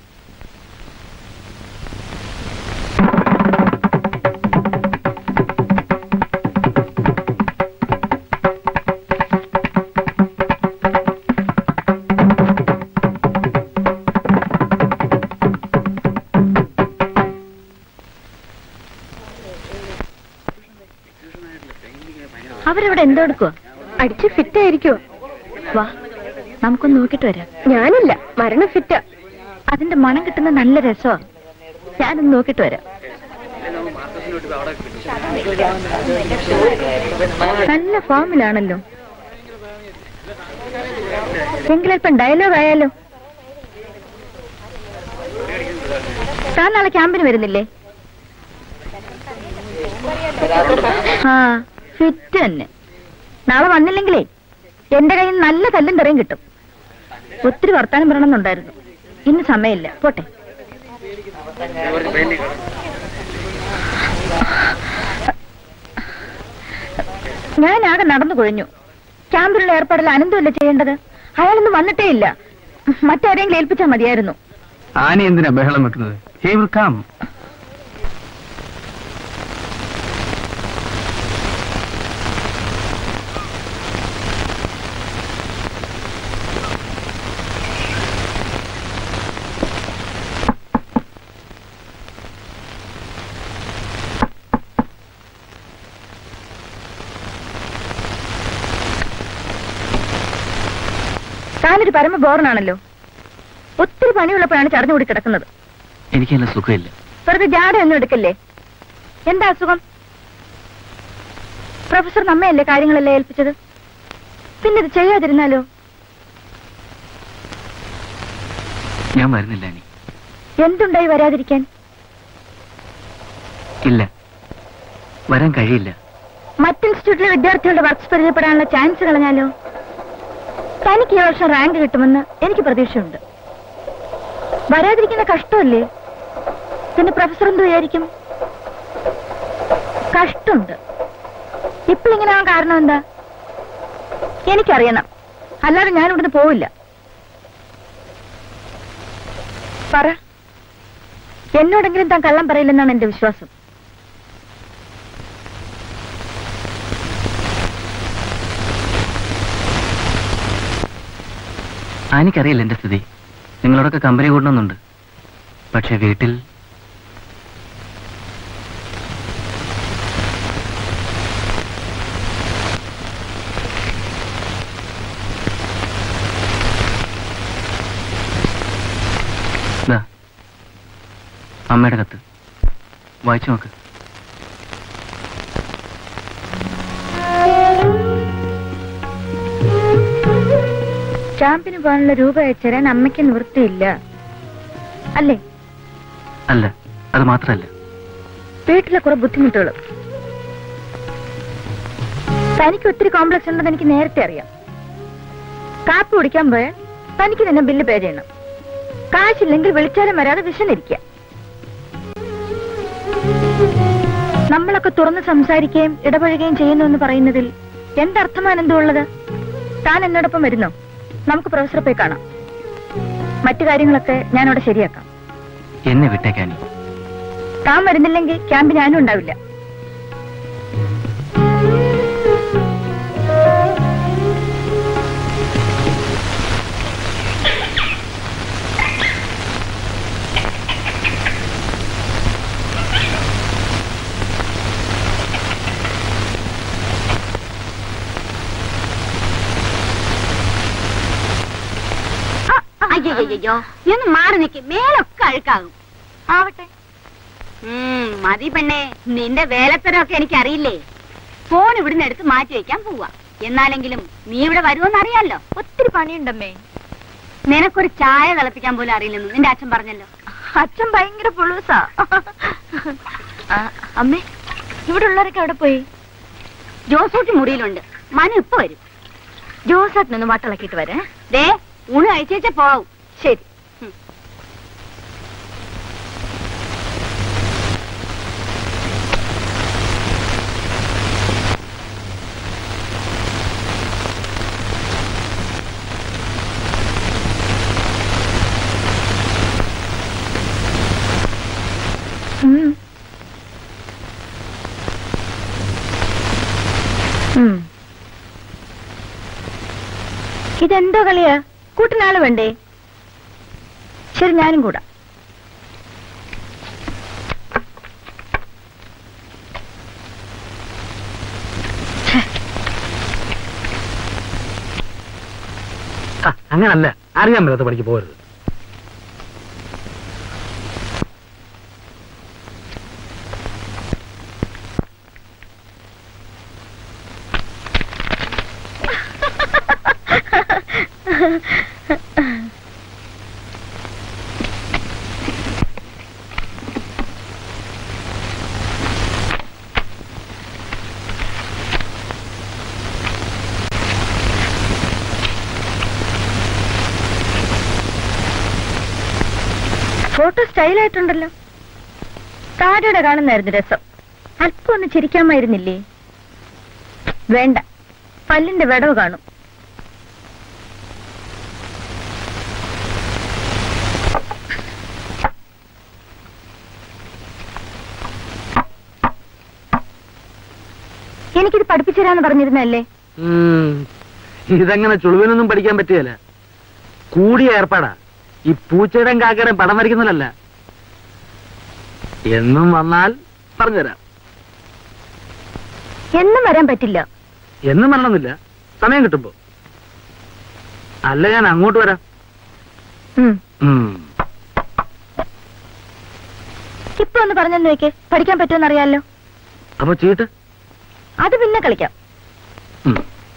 അവരവിടെ എന്തോ എടുക്കുക അടിച്ച് ഫിറ്റ് ആയിരിക്കുവോ വാ നമുക്കൊന്ന് നോക്കിട്ട് വരാം ഞാനല്ല മരണം ഫിറ്റാ അതിന്റെ മണം കിട്ടുന്ന നല്ല രസമാ ഞാനൊന്ന് നോക്കിട്ട് വരാം നല്ല ഫോമിലാണല്ലോ എങ്കിലല്പം ഡയലോഗ് ആയാലോ താൻ നാളെ ക്യാമ്പിന് വരുന്നില്ലേ ആ ഫിറ്റ് തന്നെ നാളെ വന്നില്ലെങ്കിലേ എന്റെ കയ്യിൽ നല്ല തല്ലും തെറിയും കിട്ടും ഒത്തിരി വർത്താനം പറയണമെന്നുണ്ടായിരുന്നു ഇന്ന് സമയമില്ല പോട്ടെ ഞാൻ ആകെ നടന്നു കുഴഞ്ഞു ക്യാമ്പിലുള്ള ഏർപ്പാടിൽ അനന്തമല്ല ചെയ്യേണ്ടത് അയാളൊന്നും വന്നിട്ടേ ഇല്ല മറ്റാരെങ്കിലും ഏൽപ്പിച്ചാൽ മതിയായിരുന്നു ആന എന്തിനാ ബഹളം വെക്കുന്നത് ഹേ വിൽ കം താനൊരു പരമ ബോറനാണല്ലോ ഒത്തിരി പണിയുള്ളപ്പോഴാണ് ചടഞ്ഞുകൂടി കിടക്കുന്നത് എനിക്ക് നല്ല സുഖമില്ല വെറുതെ ജാട ഒന്നും എടുക്കല്ലേ എന്താ അസുഖം പ്രൊഫസർ നമ്മയല്ലേ കാര്യങ്ങളെല്ലാം ഏൽപ്പിച്ചത് പിന്നെ ഇത് ചെയ്യാതിരുന്നാലോ ഞാൻ വരുന്നില്ല ഇനി എന്തുണ്ടായി വരാതിരിക്കാൻ ഇല്ല വരാൻ കഴിയില്ല മറ്റ് ഇൻസ്റ്റിറ്റ്യൂട്ടിലെ വിദ്യാർത്ഥികളുടെ വർക്ക്സ് പരിചയപ്പെടാനുള്ള ചാൻസ് കളഞ്ഞാലോ തനിക്ക് ഈ വർഷം റാങ്ക് കിട്ടുമെന്ന് എനിക്ക് പ്രതീക്ഷയുണ്ട് വരാതിരിക്കുന്ന കഷ്ടമല്ലേ പിന്നെ പ്രൊഫസർ എന്ത് വിചാരിക്കും കഷ്ടമുണ്ട് ഇപ്പോഴിങ്ങനെ ആവാൻ കാരണം എന്താ എനിക്കറിയണം അല്ലാതെ ഞാൻ ഇവിടുന്ന് പോവില്ല പറ എന്നോടെങ്കിലും താൻ കള്ളം പറയില്ലെന്നാണ് എന്റെ വിശ്വാസം എനിക്കറിയില്ല എന്റെ സ്ഥിതി നിങ്ങളോടൊക്കെ കമ്പനി കൂടണമെന്നുണ്ട് പക്ഷെ വീട്ടിൽ ദാ, അമ്മയുടെ കത്ത് വായിച്ചു നോക്ക് ക്യാമ്പിന് പോകാനുള്ള രൂപ അയച്ചുതരാൻ അമ്മയ്ക്ക് നിവൃത്തിയില്ല അല്ലേ അല്ല അത് മാത്രമല്ല വീട്ടിലെ കുറെ ബുദ്ധിമുട്ടുകൾ തനിക്ക് ഒത്തിരി കോംപ്ലക്സ് ഉണ്ടെന്ന് എനിക്ക് നേരത്തെ അറിയാം കാപ്പി കുടിക്കാൻ പോയാൽ തനിക്ക് തന്നെ ബില്ല് പേ ചെയ്യണം കാശില്ലെങ്കിൽ വിളിച്ചാലും വരാതെ വിശന്നിരിക്കുക നമ്മളൊക്കെ തുറന്ന് സംസാരിക്കുകയും ഇടപഴകുകയും ചെയ്യുന്നു എന്ന് പറയുന്നതിൽ എന്തർത്ഥമാണ് എന്തോ ഉള്ളത് താൻ എന്നോടൊപ്പം വരുന്നോ നമുക്ക് പ്രൊഫസറെ പോയി കാണാം മറ്റു കാര്യങ്ങളൊക്കെ ഞാൻ അവിടെ ശരിയാക്കാം എന്നെ വിട്ടേക്കാനി താൻ വരുന്നില്ലെങ്കിൽ ക്യാമ്പ് ഞാനും ഉണ്ടാവില്ല അയ്യോ നീ ഒന്ന് മാറി നിക്ക് മേലൊക്കെ അഴുക്കാകും ആവട്ടെ ഉം, മതി പെണ്ണേ നിന്റെ വേലത്തരമൊക്കെ എനിക്കറിയില്ലേ ഫോൺ ഇവിടുന്ന് എടുത്ത് മാറ്റി വെക്കാൻ പോവാ എന്നാലെങ്കിലും നീ ഇവിടെ വരുമെന്ന് അറിയാലോ ഒത്തിരി പണിയുണ്ടമ്മേ നിനക്കൊരു ചായ തിളപ്പിക്കാൻ പോലും അറിയില്ലെന്ന് നിന്റെ അച്ഛൻ പറഞ്ഞല്ലോ അച്ഛൻ ഭയങ്കര പുളുസാ ആ, അമ്മേ ഇവിടെ ഉള്ളവരൊക്കെ അവിടെ പോയി ജോസൂട്ടി മുറിയിലുണ്ട് മനു ഇപ്പൊ വരും ജോസാട്ടിനൊന്ന് വട്ടിളക്കിയിട്ട് വരേ ദേ ഊണ് കഴിച്ചേച്ച പോവും ശരി ഉം. ഉം. ഇതെന്തോ കളിയാ കൂട്ടിനാള് വേണ്ടേ ശരി ഞാനും കൂടാ അങ്ങനല്ല അറിയാൻ മേലാത്ത പണിക്ക് പോകരുത് ഫോട്ടോ സ്റ്റൈലായിട്ടുണ്ടല്ലോ താരയുടെ കാണുന്നായിരുന്നു രസം അല്പം ഒന്ന് ചിരിക്കാമായിരുന്നില്ലേ വേണ്ട പല്ലിന്റെ വിടവ് കാണും എനിക്കിത് പഠിപ്പിച്ചു തരാന്ന് പറഞ്ഞിരുന്നല്ലേ ഉം. ഇതങ്ങനെ ചുളുവിനൊന്നും പഠിക്കാൻ പറ്റുകയില്ല കൂടിയ ഏർപ്പാടാ ഈ പൂച്ചയുടെയും കാക്കയുടെയും പടം വരയ്ക്കുന്നതല്ല എന്നും വന്നാൽ പറഞ്ഞുതരാം എന്നും വരാൻ പറ്റില്ല എന്നും വരണമെന്നില്ല സമയം കിട്ടുമ്പോ അല്ല ഞാൻ അങ്ങോട്ട് വരാം ഉം. ഉം. ഇപ്പൊ ഒന്ന് പറഞ്ഞെന്ന് വെക്ക് പഠിക്കാൻ പറ്റുമെന്ന് അറിയാലോ അപ്പൊ ചീട്ട് അത് പിന്നെ കളിക്കാം ഉം.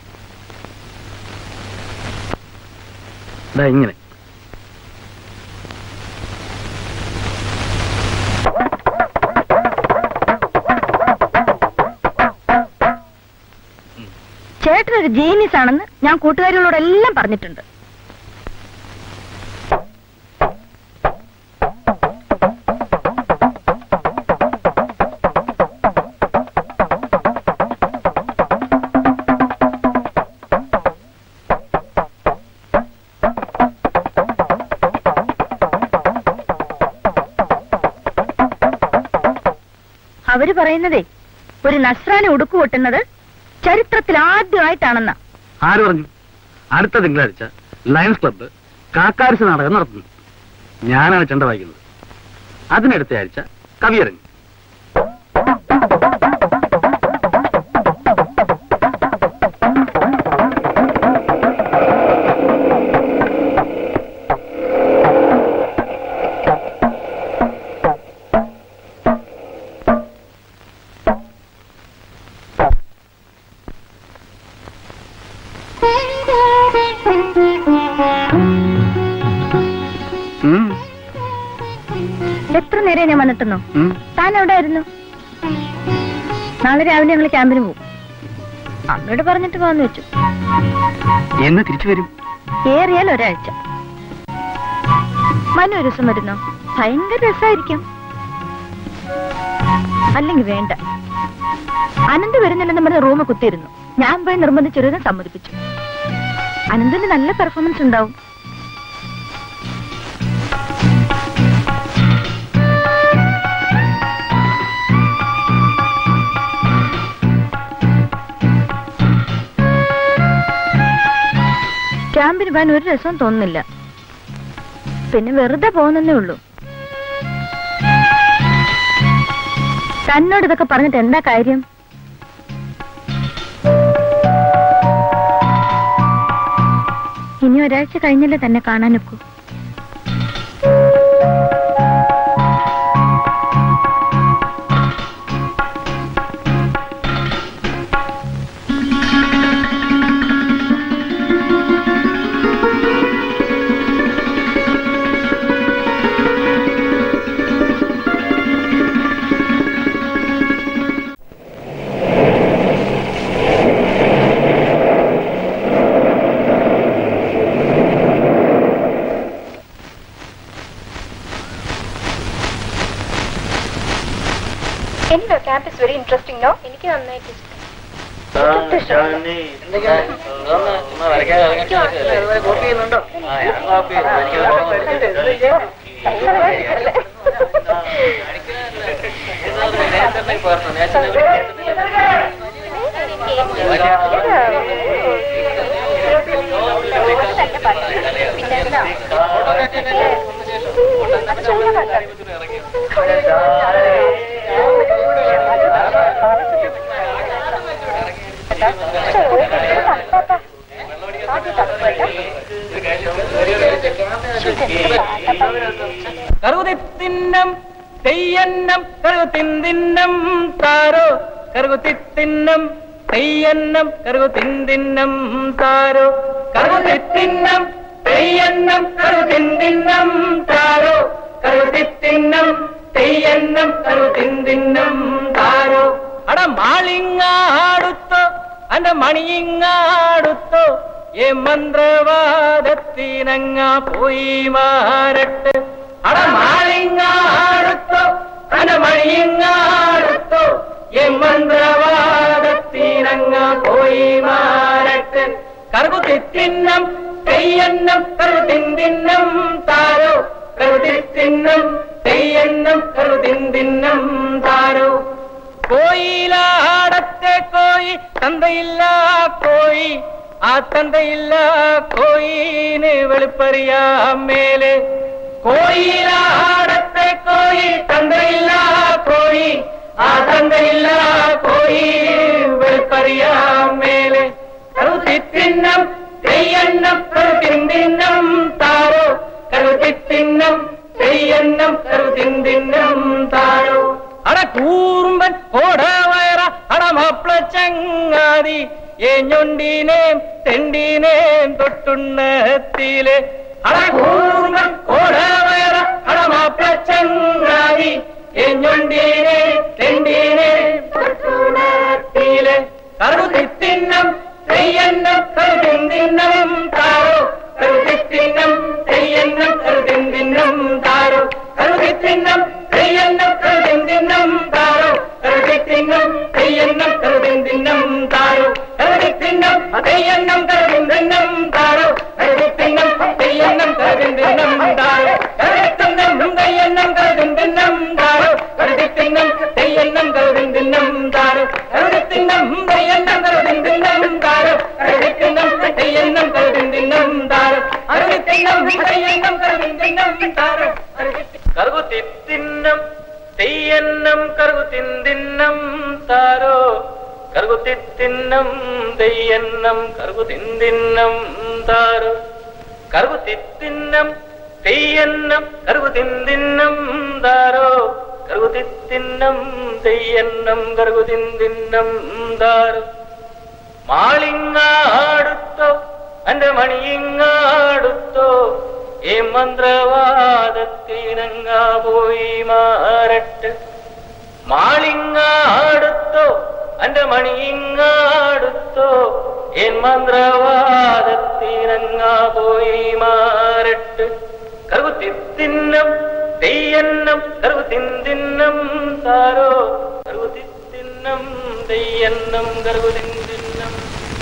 ദാ ഇങ്ങനെ ചേട്ടൻ ഒരു ജീനിയസ് ആണെന്ന് ഞാൻ കൂട്ടുകാരികളോടെല്ലാം പറഞ്ഞിട്ടുണ്ട് അവര് പറയുന്നതേ ഒരു നസ്രാനെ ഉടുക്കു പൊട്ടുന്നത് ചരിത്രത്തിൽ ആദ്യമായിട്ടാണെന്നാ ആര് പറഞ്ഞു അടുത്ത തിങ്കളാഴ്ച ലയൺസ് ക്ലബ്ബ് കാക്കാരിസ് നാടകം നടത്തുന്നു ഞാനാണ് ചെണ്ട വായിക്കുന്നത് അതിനടുത്ത ആഴ്ച കവിയരങ്ങ് ഉം, എത്ര നേരം ഞാൻ വന്നിട്ടെന്നോ ഉം. താൻ എവിടെ ആയിരുന്നു നാളെ രാവിലെ ഞങ്ങൾ ക്യാമ്പിന് പോകും അമ്മയോട് പറഞ്ഞിട്ട് പോകാന്ന് വെച്ചു എന്ന് തിരിച്ചു വരും ഏറിയാൽ ഒരാഴ്ച മനു ഒരു ദിവസം വരുന്നോ ഭയങ്കര രസമായിരിക്കും അല്ലെങ്കിൽ വേണ്ട അനന്ത് വരുന്നില്ലെന്ന് പറഞ്ഞ റൂമ് കുത്തിയിരുന്നു ഞാൻ പോയി നിർബന്ധിച്ചൊരു സമ്മതിപ്പിച്ചു അനന്തിന് നല്ല പെർഫോമൻസ് ഉണ്ടാവും ക്യാമ്പിന് പോകാൻ ഒരു രസവും തോന്നുന്നില്ല പിന്നെ വെറുതെ പോകുന്നേ ഉള്ളൂ തന്നോട് ഇതൊക്കെ പറഞ്ഞിട്ട് എന്താ കാര്യം ഇനി ഒരാഴ്ച കഴിഞ്ഞല്ലേ തന്നെ കാണാനൊക്കൂ എനിക്കോ ക്യാമ്പസ് വെരി ഇൻട്രസ്റ്റിംഗ് നോ എനിക്ക് നന്നായിട്ട് ഇഷ്ടം കറുതിത്തിന്നം തെയ്യന്നം കറുതിന്തിന്നം താരോ കറുതിത്തിന്നം തെയ്യന്നം കറുതിന്തിന്നം താരോ കറുതിത്തിന്നം തെയ്യന്നം കറുതിന്തിന്നം താരോ കറുതിത്തിന്നം തെയ്യന്നം കറുതിന്തിന്നം താരോ അട മാളിങ്ങാടുത്തോ അന്റെ മണിയിങ്ങാടുത്തോ ഏ മന്ത്രവാദത്തിനങ്ങ പോയി മാറട്ടെ അട മാളിങ്ങാടുത്തോ അന്റെ മണിയിങ്ങാടുത്തോ ഏ മന്ത്രവാദത്തിനങ്ങ പോയി മാറട്ടെ കറുകുത്തിന്നം തെയ്യന്നം കറുതിന്തിന്നം താരോ കറുതിത്തിന്നം തെയ്യന്നം കറുതിന്തിന്നം താരോ കോയിലാടത്തെ കോയി തന്തയില്ല കോയി ആ തന്തയില്ല കോയിന് വെളുപ്പറിയാം മേലെ കോയിലാടത്തെ കോയി തന്തയില്ല കോയി ആ തന്തയില്ല കോയി വെളുപ്പറിയാം മേലെ കറുതിത്തിന്നം തെയ്യന്നം കറുതിന്തിന്നം താരോ കറുതിത്തിന്നം തെയ്യന്നം കറുതിന്തിന്നം താരോ അട കൂർമ്പൻ കോടവയറ അടമാപ്പിള ചങ്ങാതി ഏഞ്ഞൊണ്ടിനേം തെണ്ടിനേം തൊട്ടുണ്ണത്തിലെ അട കൂർമ്പൻ കോടവയറ അടമാപ്പിള ചങ്ങാതി ഏഞ്ഞൊണ്ടിനെ തെണ്ടിനെ തൊട്ടുണ്ണത്തിലെ കറുതിത്തിന്നം തെയ്യന്നം കരുതിന്നം താരോ കരുതിത്തിന്നം തെയ്യന്നം കരുതിന്നം താരോ കരുതിത്തിന്നം തെയ്യന്നം കരുതിന്നം താരോ കരുതിത്തിന്നം തെയ്യന്നം കരുതിന്നം താരോ കരുതിത്തിന്നം തെയ്യന്നം കരുതിന്നം താരോ കരുതിത്തിന്നം തെയ്യന്നം കരുതിന്നം താരോ കരുതിത്തിന്നം തെയ്യന്നം കരുതിന്നം താരോ കരുതിത്തിന്നം തെയ്യന്നം കരുതിന്നം താരോ കരുതിത്തിന്നം തെയ്യന്നം കരുതിന്നം താരോ കരുതിത്തിന്നം തെയ്യന്നം കരുതിന്നം താരോ കരുതിത്തിന്നം തെയ്യന്നം കരുതിന്നം താരോ കറുകുത്തിന്നം തെയ്യന്നം കറുകുത്തിന്തിന്നം താരോ കറുകുത്തിന്നം തെയ്യന്നം കറുകുത്തിന്തിന്നം താരോ കറുകുത്തിന്നം തെയ്യന്നം കറുകുത്തിന്തിന്നം താരോ കറുകുത്തിന്നം തെയ്യന്നം കറുകുത്തിന്തിന്നം താരോ മാളിങ്ങാടുത്തോ എന്റെ മണിയിങ്ങാടുത്തോ ഏ മന്ത്രവാദത്തിനങ്ങാ പോയി മാറട്ടെ മാളിങ്ങാടുത്തോ എന്റെ മണിയിങ്ങാടുത്തോ ഏൻ മന്ത്രവാദത്തിനങ്ങാ പോയി മാറട്ടെ കറുകുത്തിന്നം തെയ്യന്നം കറുകുത്തിന്തിന്നം താരോ കറുകുത്തിന്നം തെയ്യന്നം കറുകുത്തിന്തിന്നം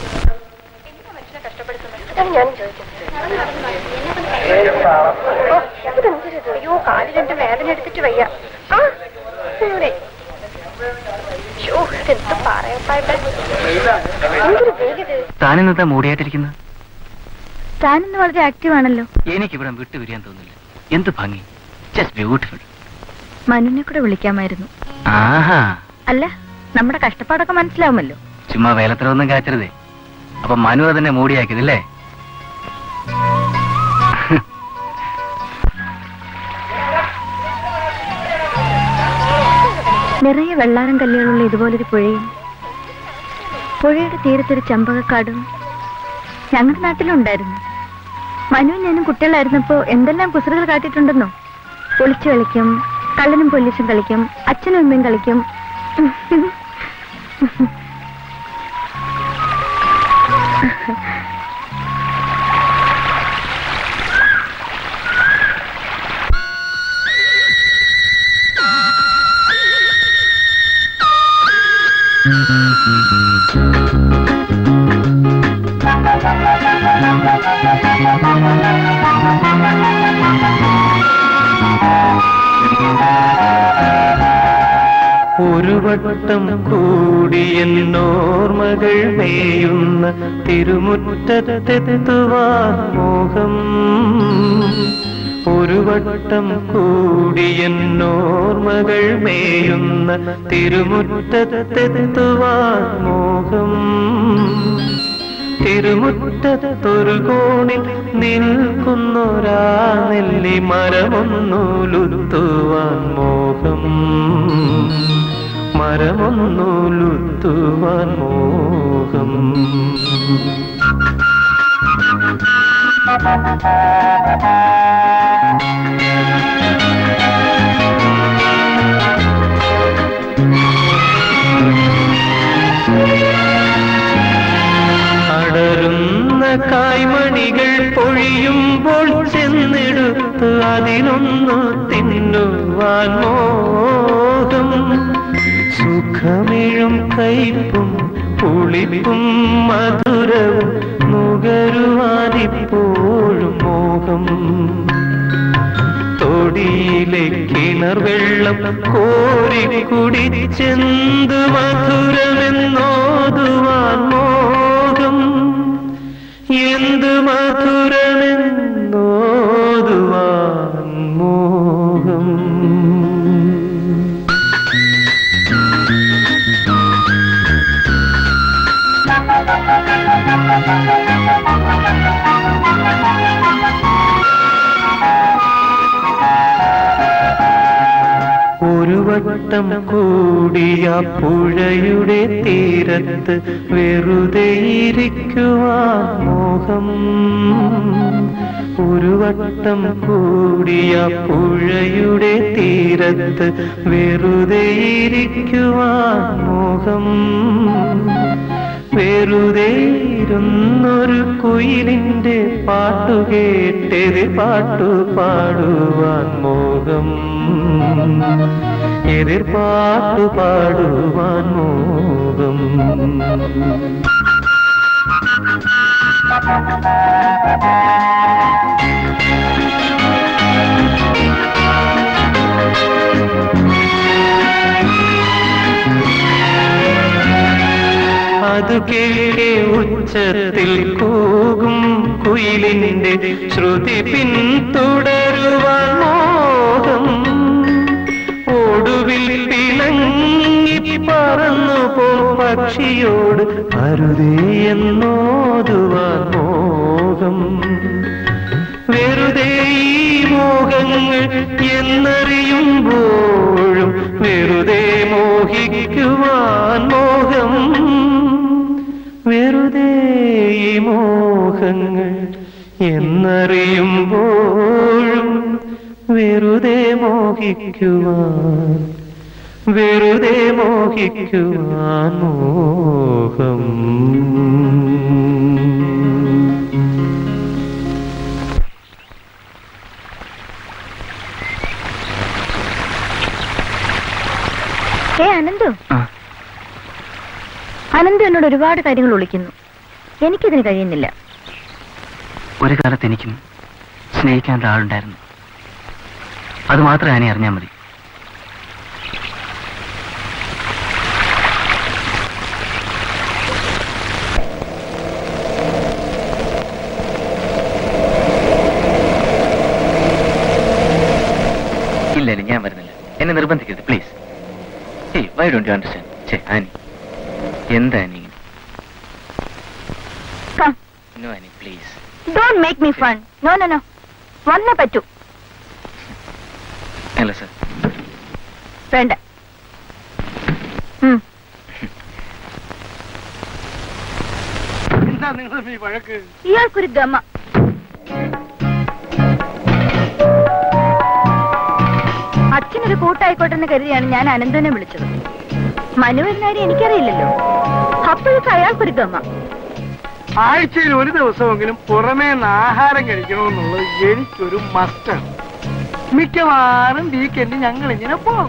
അയ്യോ കാല് രണ്ട് വേദന എടുത്തിട്ട് വയ്യ ആ, ഇവിടെ. ശ്ശോ, ഇതെന്ത് പറയപ്പാ ഇവിടെ? എന്തൊരു വേഗത ഇത്. താനിന്നത്തെ മൂടിയായിട്ടിരിക്കുന്നത് താനിന്ന് വളരെ ആക്റ്റീവ് ആണല്ലോ എനിക്കിവിടെ വിട്ടുപിരിയാൻ തോന്നില്ല എന്ത് ഭംഗി ജസ്റ്റ് ബ്യൂട്ടിഫുൾ മനുവിനെ കൂടെ വിളിക്കാമായിരുന്നു ആഹാ അല്ല നമ്മുടെ കഷ്ടപ്പാടൊക്കെ മനസ്സിലാവുമല്ലോ ചുമ്മാ വേലത്തിലൊന്നും കാച്ചരുതേ അപ്പൊ മനു അതിനെ മൂടിയാക്കിയതല്ലേ നിറയെ വെള്ളാരം കല്ലുകളുള്ള ഇതുപോലൊരു പുഴയും പുഴയുടെ തീരത്തൊരു ചമ്പകക്കാടും ഞങ്ങളുടെ നാട്ടിലുണ്ടായിരുന്നു മനുവും ഞാനും കുട്ടികളായിരുന്നപ്പോ എന്തെല്ലാം കുസൃകൾ കാട്ടിയിട്ടുണ്ടെന്നോ ഒളിച്ചു കളിക്കും കള്ളനും പോലീസും കളിക്കും അച്ഛനും അമ്മയും കളിക്കും ഒരു വട്ടം കൂടിയെന്നോർമകൾ മേയുന്ന തിരുമുറ്റത്തെത്തുവാൻ മോഹം ഒരു വട്ടം കൂടിയെന്നോർമകൾ മേയുന്ന തിരുമുറ്റത്തെത്തുവാൻ മോഹം തിരുമുറ്റത്തൊരു കോണിൽ നിൽക്കുന്നൊരാ നെല്ലി മരമൊന്നുലുത്തുവാൻ മോഹം മരമൊന്നുലുത്തുവാൻ മോഹം അടരുന്ന കായ്മണികൾ പൊഴിയുമ്പോൾ ചെന്നെടുത്ത് അതിനൊന്നു തിന്നുവാൻ മോഹം സുഖമിഴും കയ്പും പുളിപ്പും മധുരവും നുകരുവാനിപ്പോഴും മോഹം തൊടിയിലെ കിണർ വെള്ളം കോരി കുടിച്ചെന്ത് മധുരമെന്നോതുവാൻ മോഹം എന്ത് മധുരമെന്നോതുവാൻ മോഹം ഒരു വട്ടം കൂടിയ പുഴയുടെ തീരത്ത് വെറുതെ ഇരിക്കുവാൻ മോഹം ഒരു വട്ടം കൂടിയ പുഴയുടെ തീരത്ത് വെറുതെ ഇരിക്കുവാൻ മോഹം വെറുതെ വരുന്നൊരു കുയിലിന്റെ പാട്ടു കേട്ടെതിർ പാട്ടു പാടുവാൻ മോഹം എതിർ പാട്ടു പാടുവാൻ മോഹം അതു കേൾക്കെ ഉച്ചത്തിൽ കൂകും കുയിലിന്റെ ശ്രുതി പിന്തുടരുവാൻ മോഹം ഒടുവിൽ പിണങ്ങി പറന്നു പോ പക്ഷിയോട് അരുതേ എന്നോതുവാൻ മോഹം വെറുതെ ഈ മോഹങ്ങൾ എന്നറിയുമ്പോഴും വെറുതെ മോഹിക്കുവാൻ മോഹം വെറുതെ ഈ മോഹങ്ങൾ എന്നറിയുമ്പോഴും വെറുതെ മോഹിക്കുവാൻ വെറുതെ മോഹിക്കുവാൻ മോഹം ഏ അനന്തു അനന്തു എന്നോട് ഒരുപാട് കാര്യങ്ങൾ ഒളിക്കുന്നു എനിക്കതിന് കഴിയുന്നില്ല ഒരു കാലത്ത് എനിക്കും സ്നേഹിക്കാൻ ഒരാളുണ്ടായിരുന്നു അത് മാത്രമേ ആനെ അറിഞ്ഞാൽ മതി ഇല്ല ഇല്ല ഞാൻ വരുന്നില്ല എന്നെ നിർബന്ധിക്കരുത് please hey why don't you understand ചേ ആനി എന്താ ആനി ഇങ്ങനെ? Come. No Annie please don't make me fun no no no വന്നേ പറ്റൂ അല്ല സർ വേണ്ട ഉം. എന്താ നിങ്ങൾ ഈ വഴക്ക് ഇയാൾക്കൊരു ഗമ അച്ഛനൊരു കൂട്ടായിക്കോട്ടെ എന്ന് കരുതിയാണ് ഞാൻ അനന്തനെ വിളിച്ചത് മനു എന്ന കാര്യം എനിക്കറിയില്ലല്ലോ അപ്പോഴൊക്കെ അയാൾക്കൊരു ഗമ ആഴ്ചയിൽ ഒരു ദിവസമെങ്കിലും പുറമേ നിന്ന് ആഹാരം കഴിക്കണമെന്നുള്ളത് എനിക്കൊരു മസ്റ്റാണ് മിക്കവാറും വീക്കെൻഡ് ഞങ്ങൾ ഇങ്ങനെ പോകും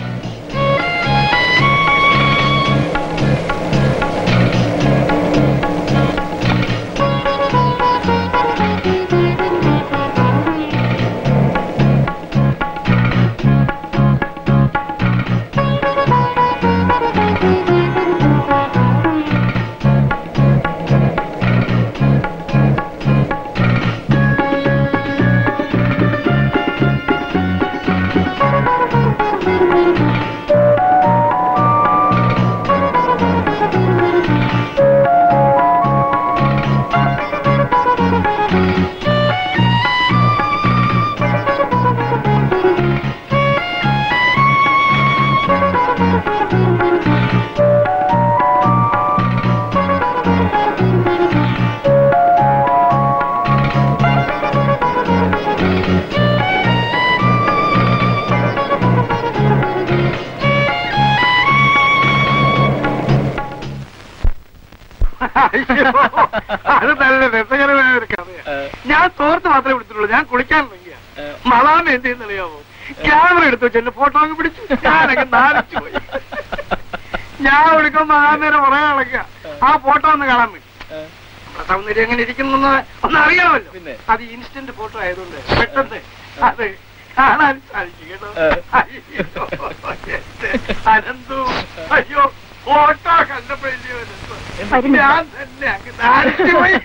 അയ്യോ, അത് നല്ല രസകരമായ ഒരു കഥയാണ് ഞാൻ തോർത്ത് മാത്രമേ വിളിച്ചിട്ടുള്ളൂ ഞാൻ കുളിക്കാൻ ഇറങ്ങിയ മളാമ എന്ത് ചെയ്യുന്നറിയാമോ ക്യാമറ എടുത്തു വെച്ച് എന്റെ ഫോട്ടോ അങ്ങ് പിടിച്ചു ഞാനൊക്കെ നാലിച്ചു പോയി ഞാൻ വിളിക്കുമ്പോ മഹാനേരം പറയാൻ കളക്കുക ആ ഫോട്ടോ ഒന്ന് കാണാൻ വേണ്ടി നമ്മുടെ സൗന്ദര്യം എങ്ങനെ ഇരിക്കുന്നു ഒന്ന് അറിയണമല്ലോ അത് ഇൻസ്റ്റന്റ് ഫോട്ടോ ആയതുകൊണ്ട് പെട്ടെന്ന് അത് കാണാൻ സാധിക്കും കേട്ടോ അയ്യോ, എന്റെ അനന്തു അയ്യോ ഫോട്ടോ കണ്ടപ്പോഴല്ലോ വരുന്നില്ല. ഞാൻ തന്നെ അങ്ങ് നാണിച്ചു പോയി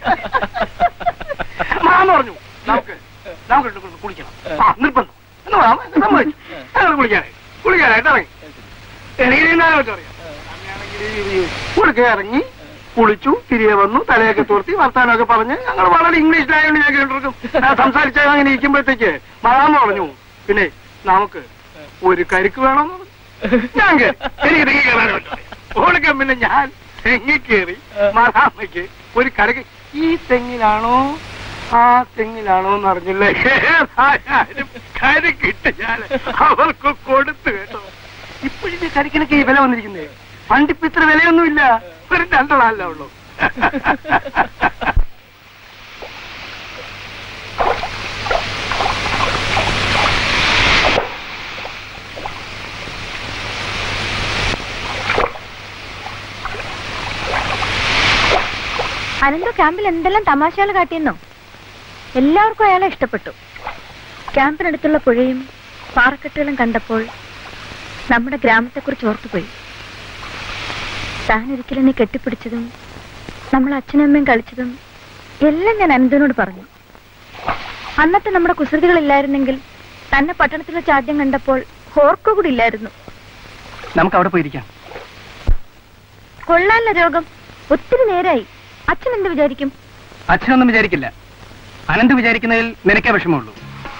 മാമ പറഞ്ഞു നമുക്ക് നമുക്ക് രണ്ടും കൂടി കുളിക്കണം ആ നിർബന്ധം എന്ന് പറയാം സമ്മതിച്ചു ഞങ്ങൾ കുളിക്കാനായി കുളിക്കാനായിട്ട് ഇറങ്ങി എനിക്ക് നീന്താനെ പറ്റും അറിയാം കുളിക്ക ഇറങ്ങി കുളിച്ചു തിരികെ വന്നു തലയൊക്കെ തോർത്തി വർത്താനമൊക്കെ പറഞ്ഞ് ഞങ്ങൾ വളരെ ഇംഗ്ലീഷിലായതുകൊണ്ട് ഞാൻ കേട്ടിരിക്കും സംസാരിച്ച അങ്ങനെ ഇരിക്കുമ്പോഴത്തേക്ക് മാമ പറഞ്ഞു പിന്നെ നമുക്ക് ഒരു കരിക്ക് വേണമെന്ന് പറഞ്ഞു. ഞാൻ കേറി. എനിക്ക് തെങ്ങി കയറാൻ പറ്റും ഓടിക്കാൻ പിന്നെ ഞാൻ തെങ്ങി കയറി മാതാമ്മയ്ക്ക് ഒരു കരക്ക് ഈ തെങ്ങിലാണോ ആ തെങ്ങിലാണോ എന്ന് അറിഞ്ഞില്ല ഏതായാലും കരിക്കിട്ട് ഞാൻ അവർക്ക് കൊടുത്തു കേട്ടോ ഇപ്പോഴിന്റെ കരിക്കിനൊക്കെ ഈ വില വന്നിരിക്കുന്നേ പണ്ടിപ്പോ ഇത്ര വിലയൊന്നുമില്ല ഒരു രണ്ടെണ്ണമല്ല ഉള്ളൂ അനന്ത ക്യാമ്പിൽ എന്തെല്ലാം തമാശകൾ കാട്ടിയെന്നോ എല്ലാവർക്കും അയാളെ ഇഷ്ടപ്പെട്ടു ക്യാമ്പിനടുത്തുള്ള പുഴയും പാറക്കെട്ടുകളും കണ്ടപ്പോൾ നമ്മുടെ ഗ്രാമത്തെക്കുറിച്ച് ഓർത്തുപോയി താൻ ഒരിക്കലും എന്നെ കെട്ടിപ്പിടിച്ചതും നമ്മൾ അച്ഛനും അമ്മയും കളിച്ചതും എല്ലാം ഞാൻ അനന്തനോട് പറഞ്ഞു അന്നത്തെ നമ്മുടെ കുസൃതികളില്ലായിരുന്നെങ്കിൽ തന്നെ പട്ടണത്തിൽ വെച്ച് ആദ്യം കണ്ടപ്പോൾ ഓർക്ക കൂടി ഇല്ലായിരുന്നു നമുക്ക് അവിടെ പോയിരിക്കാം കൊള്ളാല്ല രോഗം ഒത്തിരി നേരായി അച്ഛൻ എന്ത് വിചാരിക്കും അച്ഛനൊന്നും വിചാരിക്കില്ല അനന്ത് വിചാരിക്കുന്നതിൽ നിനക്കേ വിഷമമുള്ളൂ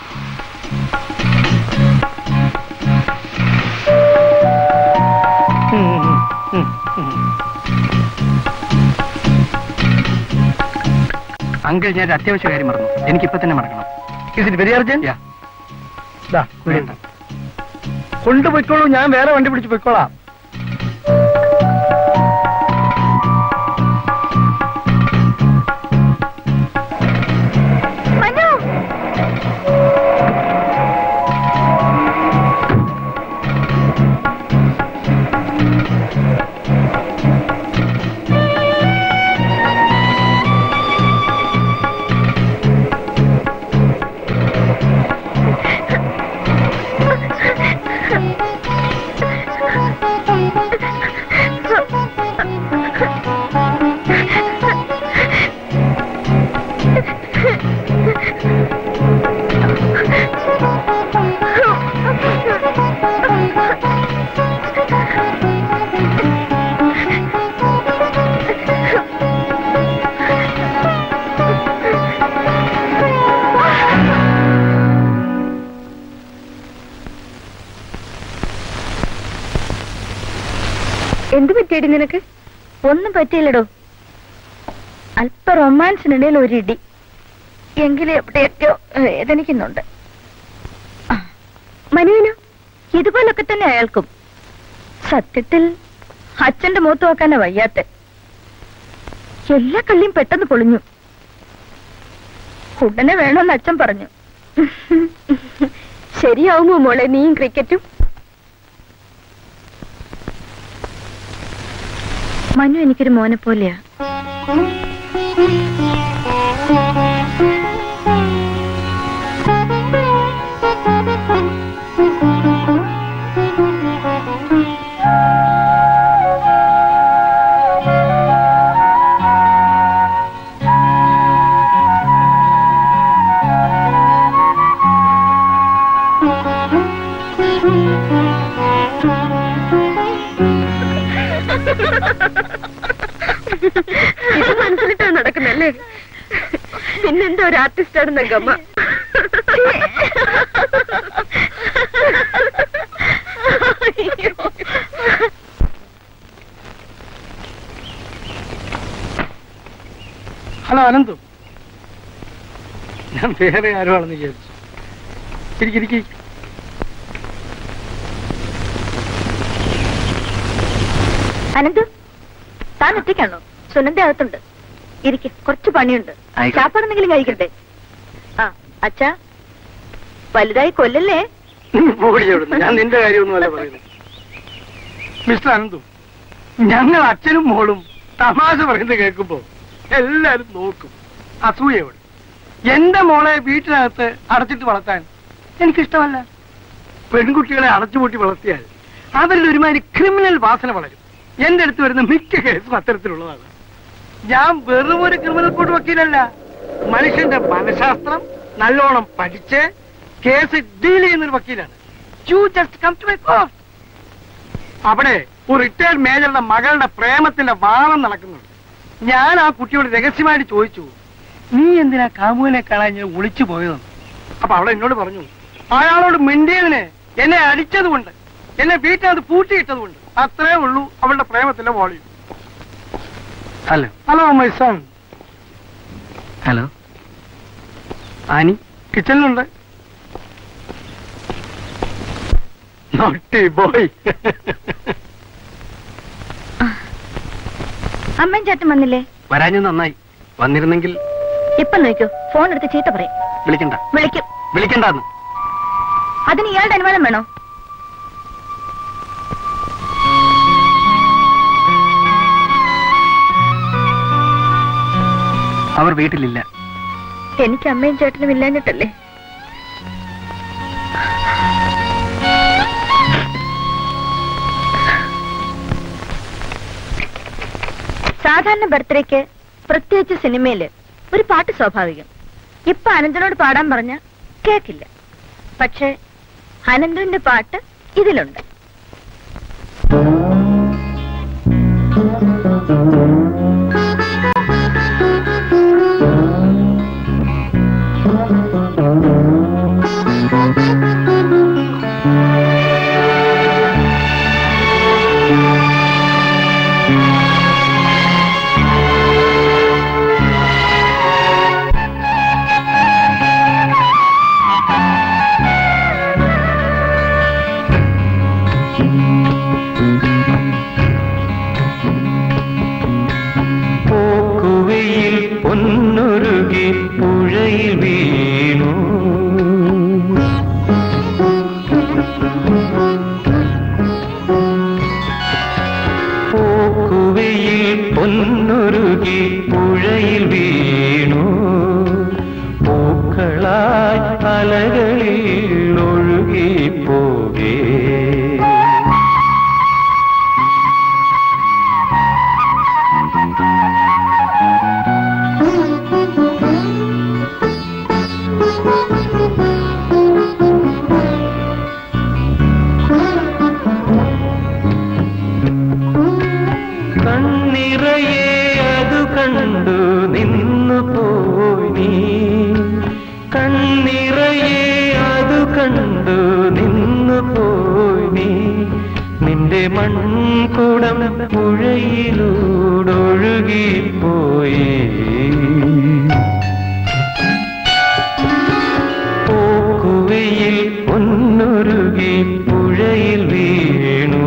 അങ്കിൾ ഞാൻ ഒരു അത്യാവശ്യ കാര്യം മറന്നു എനിക്കിപ്പോ തന്നെ മടക്കണം is it very urgent Yeah. കൊണ്ടുപോയിക്കോളൂ ഞാൻ വേറെ വണ്ടി പിടിച്ച് പോയിക്കോളാം മനു എന്ത് പറ്റിയടി നിനക്ക് ഒന്നും പറ്റിയില്ലടോ അല്പ റൊമാൻസിനിടയിൽ ഒരു ഇടി എങ്കിലും എവിടെയൊക്കെയോ വേദനിക്കുന്നുണ്ട് ആ, മനുവിനോ ഇതുപോലൊക്കെ തന്നെ അയാൾക്കും സത്യത്തിൽ അച്ഛന്റെ മുഖത്ത് നോക്കാനാ വയ്യാത്തെ എല്ലാ കള്ളിയും പെട്ടെന്ന് പൊളിഞ്ഞു ഉടനെ വേണമെന്ന് അച്ഛൻ പറഞ്ഞു ശരിയാവുമോ മോളെ നീയും ക്രിക്കറ്റും മനു എനിക്കൊരു മോനെ പോലെയാ ഇത് മനസ്സിലിട്ടാണ് നടക്കുന്നല്ലേ പിന്നെന്താ ഒരു ആർട്ടിസ്റ്റ് ആണെന്ന ഗമ്മ ഹലോ അനന്തു ഞാൻ വേറെ ആരോ ആണെന്ന് വിചാരിച്ചു ഇരിക്കിരിക്കി അനന്ത് താൻ ഒറ്റയ്ക്കാണോ സുനന്ദ അകത്തുണ്ട് ഇരിക്കെ കുറച്ച് പണിയുണ്ട് ആയിക്കോട്ടെ. ചാപ്പാടെന്തെങ്കിലും കഴിക്കട്ടെ ആ അച്ഛാ വലുതായി കൊല്ലല്ലേ ഓടിയോടുന്നു ഞാൻ നിന്റെ കാര്യമൊന്നുമല്ല പറയുന്നത് മിസ്റ്റർ അനന്തു ഞങ്ങൾ അച്ഛനും മോളും തമാശ പറയുന്നത് കേൾക്കുമ്പോ എല്ലാരും നോക്കും അസൂയയോട് എന്റെ മോളെ വീട്ടിനകത്ത് അടച്ചിട്ട് വളർത്താൻ എനിക്കിഷ്ടമല്ല പെൺകുട്ടികളെ അടച്ചുപൂട്ടി വളർത്തിയാൽ അവരിൽ ഒരുമാതിരി ക്രിമിനൽ വാസന വളരും എന്റെ അടുത്ത് വരുന്ന മിക്ക കേസും അത്തരത്തിലുള്ളതാണ് ഞാൻ വെറും ഒരു ക്രിമിനൽ കോഡ് വക്കീലല്ല മനുഷ്യന്റെ മനഃശാസ്ത്രം നല്ലോണം പഠിച്ച് കേസ് ഡീൽ ചെയ്യുന്ന ഒരു വക്കീലാണ് you just come to my court അവിടെ ഒരു റിട്ടയർഡ് മേജറുടെ മകളുടെ പ്രേമത്തിന്റെ വാണം നടക്കുന്നുണ്ട് ഞാൻ ആ കുട്ടിയോട് രഹസ്യമായിട്ട് ചോദിച്ചു നീ എന്തിനാ കാമുവിനെ കാണാൻ ഞാൻ ഒളിച്ചു പോയതെന്ന് അപ്പൊ അവളെ എന്നോട് പറഞ്ഞു അയാളോട് മിണ്ടിയതിന് എന്നെ അടിച്ചതുകൊണ്ട് എന്നെ വീട്ടിനകത്ത് പൂട്ടിയിട്ടതുകൊണ്ട് അത്രേ ഉള്ളൂ അവളുടെ പ്രേമത്തിന്റെ volume hello hello my son hello Annie കിച്ചണിലുണ്ട് നോട്ടി ബോയ് അമ്മയും ചേട്ടൻ വന്നില്ലേ വരാഞ്ഞത് നന്നായി വന്നിരുന്നെങ്കിൽ ഇപ്പൊ നോക്കൂ ഫോൺ എടുത്ത് ചീത്ത പറയും വിളിക്കണ്ട വിളിക്കും വിളിക്കണ്ടെന്ന് അതിന് ഇയാളുടെ അനുവാദം വേണോ അവർ വീട്ടിലില്ല എനിക്ക് അമ്മയും ചേട്ടനും ഇല്ലാഞ്ഞിട്ടല്ലേ സാധാരണ ബർത്ത്ഡേക്ക് പ്രത്യേകിച്ച് സിനിമയില് ഒരു പാട്ട് സ്വാഭാവികം ഇപ്പൊ അനന്തനോട് പാടാൻ പറഞ്ഞ കേക്കില്ല പക്ഷെ അനന്തന്റെ പാട്ട് ഇതിലുണ്ട് പോക്കുവയിൽ പൊന്നൊരുകി പുഴയിൽ വീണു പോക്കുവയിൽ പൊന്നൊരുകി പുഴയിൽ വീണു പൂക്കളായി അലകളിൽ ഒഴുകി പോകേ കണ്ണിറയെ അതു കണ്ടു നിന്നു പോയി നീ കണ്ണിറയെ അതു കണ്ടു നിന്നു പോയി നീ നിന്റെ മൺകുടം പുഴയിലൂടൊഴുകിപ്പോയി പോക്കുവയിൽ പൊന്നൊരുകി പുഴയിൽ വീണു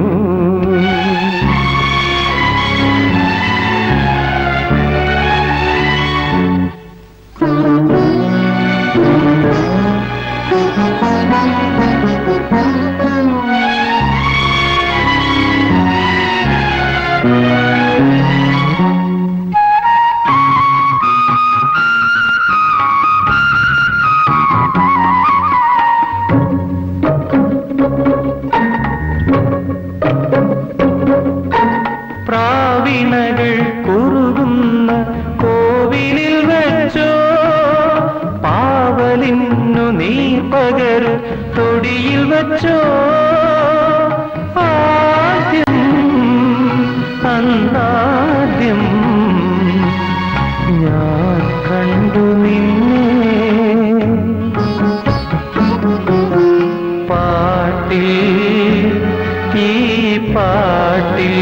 പ്രാവിണകൾ കുറുകുന്ന കോവിലിൽ വെച്ചോ പാവലിന്നു നീ പകരും തൊടിയിൽ വെച്ചോ ആദ്യം അന്നാദ്യം ഞാൻ കണ്ടു നിന്നെ പാട്ടിൽ ഈ പാട്ടിൽ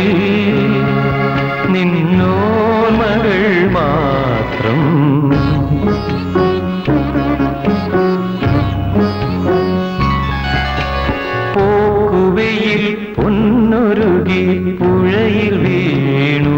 നിന്നോർമകൾ മാത്രം പോക്കുവയിൽ പൊന്നൊരുകി പുഴയിൽ വീണു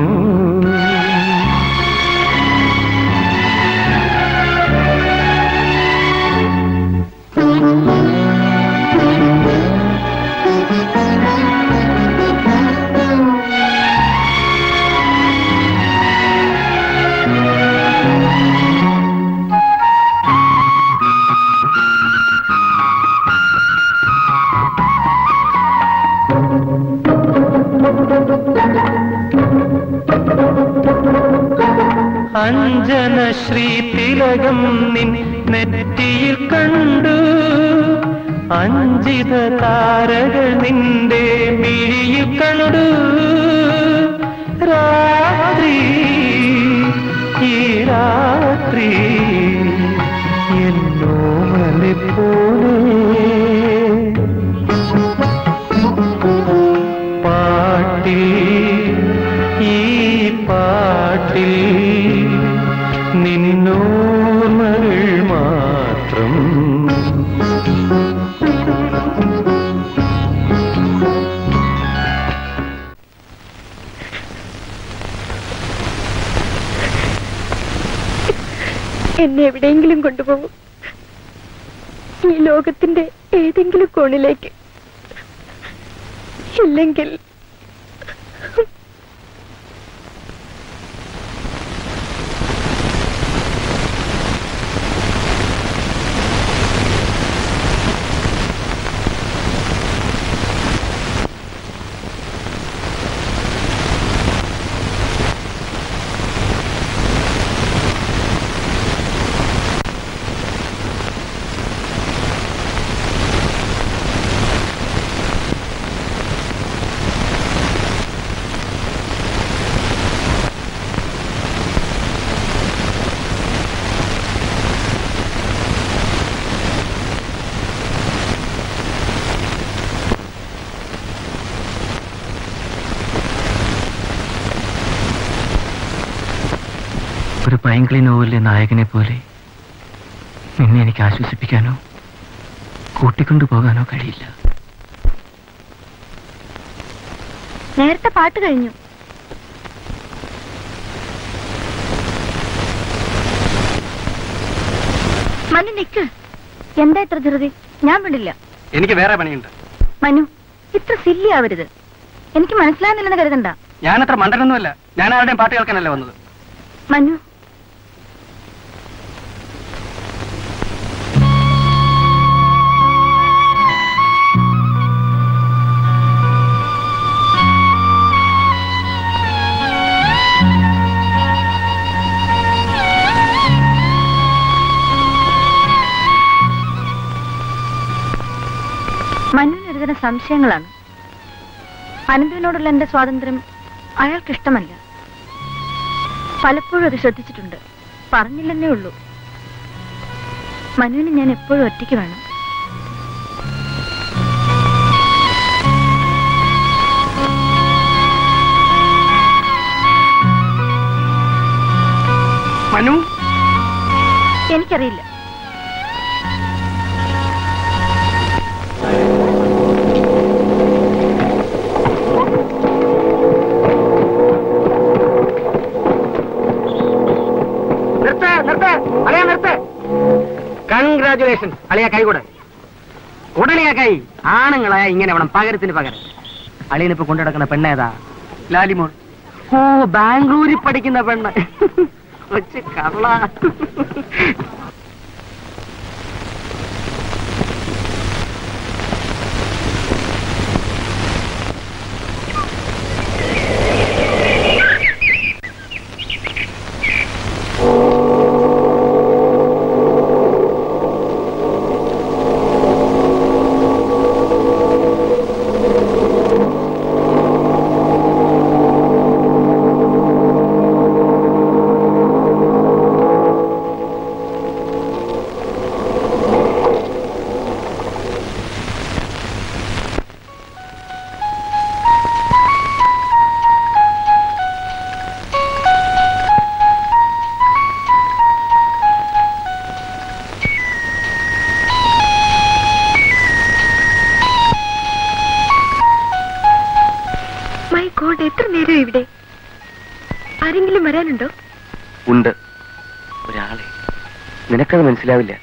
അഞ്ജന ശ്രീ തിലകം നിൻ നെറ്റിയിൽ കണ്ടു അഞ്ചിത താരകൾ നിന്റെ മിഴിയിൽ കണ്ടു രാത്രി ഈ രാത്രി എന്നോമലെ പോലെ പാട്ടിൽ ഈ പാട്ടിൽ നിന്നോർമകൾ മാത്രം എന്നെ എവിടെയെങ്കിലും കൊണ്ടുപോകും ഈ ലോകത്തിന്റെ ഏതെങ്കിലും കോണിലേക്ക് ഇല്ലെങ്കിൽ ഒരു പൈങ്കിളി നോവലിലെ നായകനെ പോലെ നിന്നെ എനിക്ക് ആശ്വസിപ്പിക്കാനോ കൂട്ടിക്കൊണ്ടുപോകാനോ കഴിയില്ല നേരത്തെ പാട്ട് കഴിഞ്ഞു മനു നിക്ക് എന്താ ഇത്ര ധൃതി ഞാൻ വിടില്ല എനിക്ക് വേറെ പണിയുണ്ട് മനു ഇത്ര സില്ലി ആവരുത് എനിക്ക് മനസ്സിലാകുന്നില്ലെന്ന് കരുതണ്ട ഞാനത്ര മണ്ടനൊന്നുമല്ല ഞാൻ ആരുടെയും പാട്ട് കേൾക്കാനല്ല വന്നത് മനു മനുവിന് ഒരുതരം സംശയങ്ങളാണ് അനന്തുവിനോടുള്ള എന്റെ സ്വാതന്ത്ര്യം അയാൾക്ക് ഇഷ്ടമല്ല പലപ്പോഴും അത് ശ്രദ്ധിച്ചിട്ടുണ്ട് പറഞ്ഞില്ലെന്നേ ഉള്ളൂ മനുവിന് ഞാൻ എപ്പോഴും ഒറ്റയ്ക്ക് വേണം മനു എനിക്കറിയില്ല നിർത്ത് നിർത്ത് അളിയ നിർത്ത് കൺഗ്രാചുലേഷൻ അളിയ കൈകൂടെ ഉടനെ കൈ ആണുങ്ങളായ ഇങ്ങനെ വേണം പകരത്തിന് പകരം അളിയനിപ്പോ കൊണ്ടുനടക്കുന്ന പെണ്ണേതാ ലാലിമോൾ ഓ ബാംഗ്ലൂരിൽ പഠിക്കുന്ന പെണ്ണ് കൊച്ചു കള്ള മൈ ഗോഡ് എത്ര നേരം ഇവിടെ ആരെങ്കിലും വരാനുണ്ടോ ഉണ്ട് ഒരാളെ നിനക്കത് മനസ്സിലാവില്ല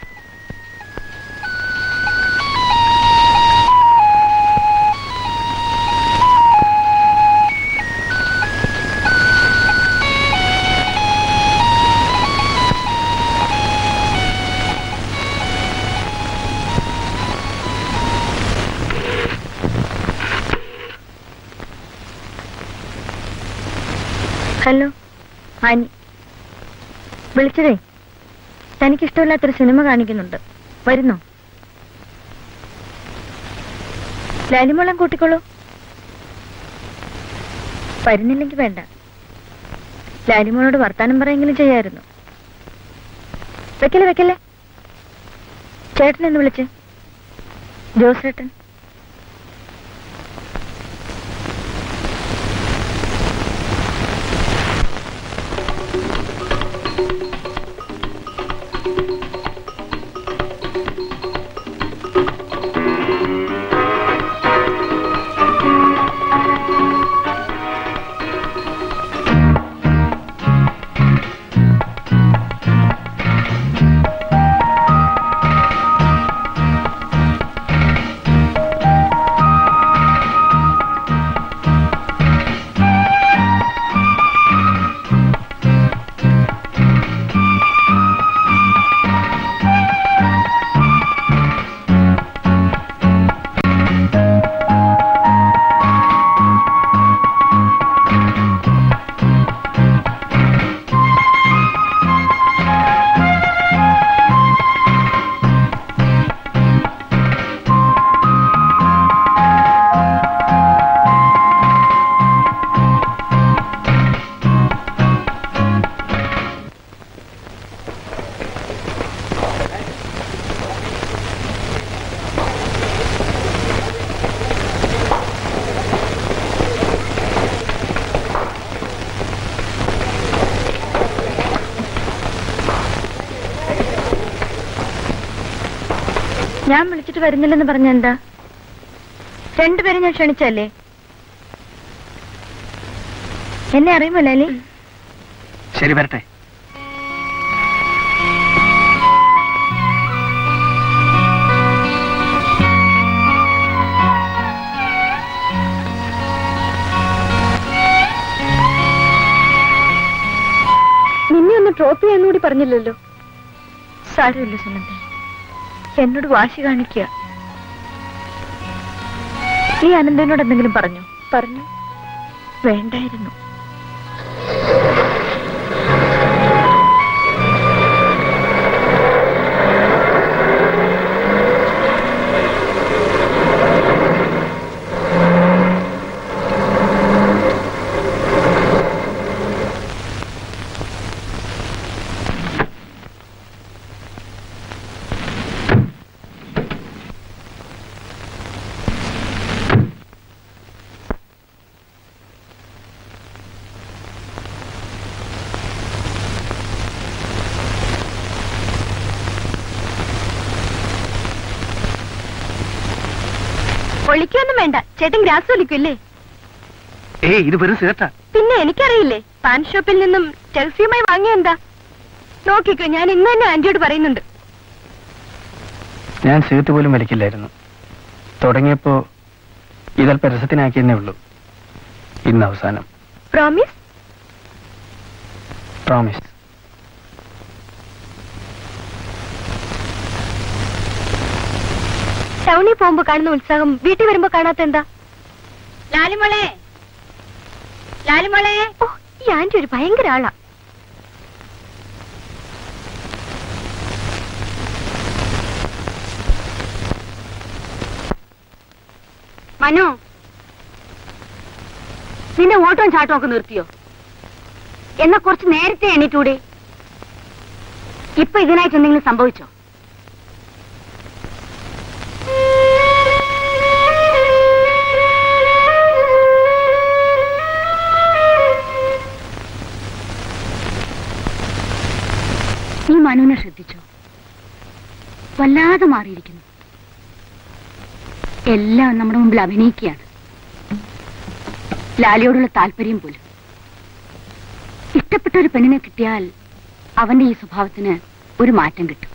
ഹലോ ആനി വിളിച്ചതേ തനിക്കിഷ്ടമില്ലാത്തൊരു സിനിമ കാണിക്കുന്നുണ്ട് വരുന്നോ ലാലിമോളം കൂട്ടിക്കോളൂ വരുന്നില്ലെങ്കിൽ വേണ്ട ലാലിമോളോട് വർത്താനം പറയെങ്കിലും ചെയ്യായിരുന്നു വെക്കല്ലേ വെക്കല്ലേ ചേട്ടൻ എന്ന് വിളിച്ച് ജോസ് ചേട്ടൻ ഞാൻ വിളിച്ചിട്ട് വരുന്നില്ലെന്ന് പറഞ്ഞ എന്താ രണ്ടുപേരും ഞാൻ ക്ഷണിച്ചല്ലേ എന്നെ അറിയുമോ ലാലി ശരി വരട്ടെ നിന്നെ ഒന്ന് ഡ്രോപ്പ് ചെയ്യാന്നുകൂടി പറഞ്ഞില്ലല്ലോ സാരമില്ല സുനന്ദ എന്നോട് വാശി കാണിക്കുക നീ അനന്തനോട് എന്തെങ്കിലും പറഞ്ഞു പറഞ്ഞു വേണ്ടായിരുന്നു ഒളിക്കൊന്നും വേണ്ട ചേട്ടൻ ഗ്രാസ് ഒലിക്കുമല്ലേ ഏയ് ഇത് വെറും സിഗരറ്റാ പിന്നെ എനിക്കറിയില്ലേ പാൻ ഷോപ്പിൽ നിന്നും ചെൽസിയുമായി വാങ്ങിയ എന്താ നോക്കിക്കോ ഞാൻ ഇന്ന് തന്നെ ആന്റിയോട് പറയുന്നുണ്ട് ഞാൻ സിഗരറ്റ് പോലും വലിക്കില്ലായിരുന്നു തുടങ്ങിയപ്പോ ഇതൽപ്പ രസത്തിനാക്കിയെന്നേ ഉള്ളൂ ഇന്ന് അവസാനം പ്രോമിസ് പ്രോമിസ് ടൗണിൽ പോകുമ്പോ കാണുന്ന ഉത്സാഹം വീട്ടിൽ വരുമ്പോ കാണാത്ത എന്താ ലാലിമോളെ ലാലിമോളെ ഓ ഈ ആന്റി ഒരു ഭയങ്കര ആളാ മനു നിന്റെ ഓട്ടവും ചാട്ടവും ഒക്കെ നിർത്തിയോ എന്നാ കുറച്ച് നേരത്തെ എണീറ്റൂടെ ഇപ്പൊ ഇതിനായിട്ട് എന്തെങ്കിലും സംഭവിച്ചോ നീ മനുവിനെ ശ്രദ്ധിച്ചോ വല്ലാതെ മാറിയിരിക്കുന്നു എല്ലാം നമ്മുടെ മുമ്പിൽ അഭിനയിക്കുകയാണ് ലാലിയോടുള്ള താല്പര്യം പോലും ഇഷ്ടപ്പെട്ട ഒരു പെണ്ണിനെ കിട്ടിയാൽ അവന്റെ ഈ സ്വഭാവത്തിന് ഒരു മാറ്റം കിട്ടും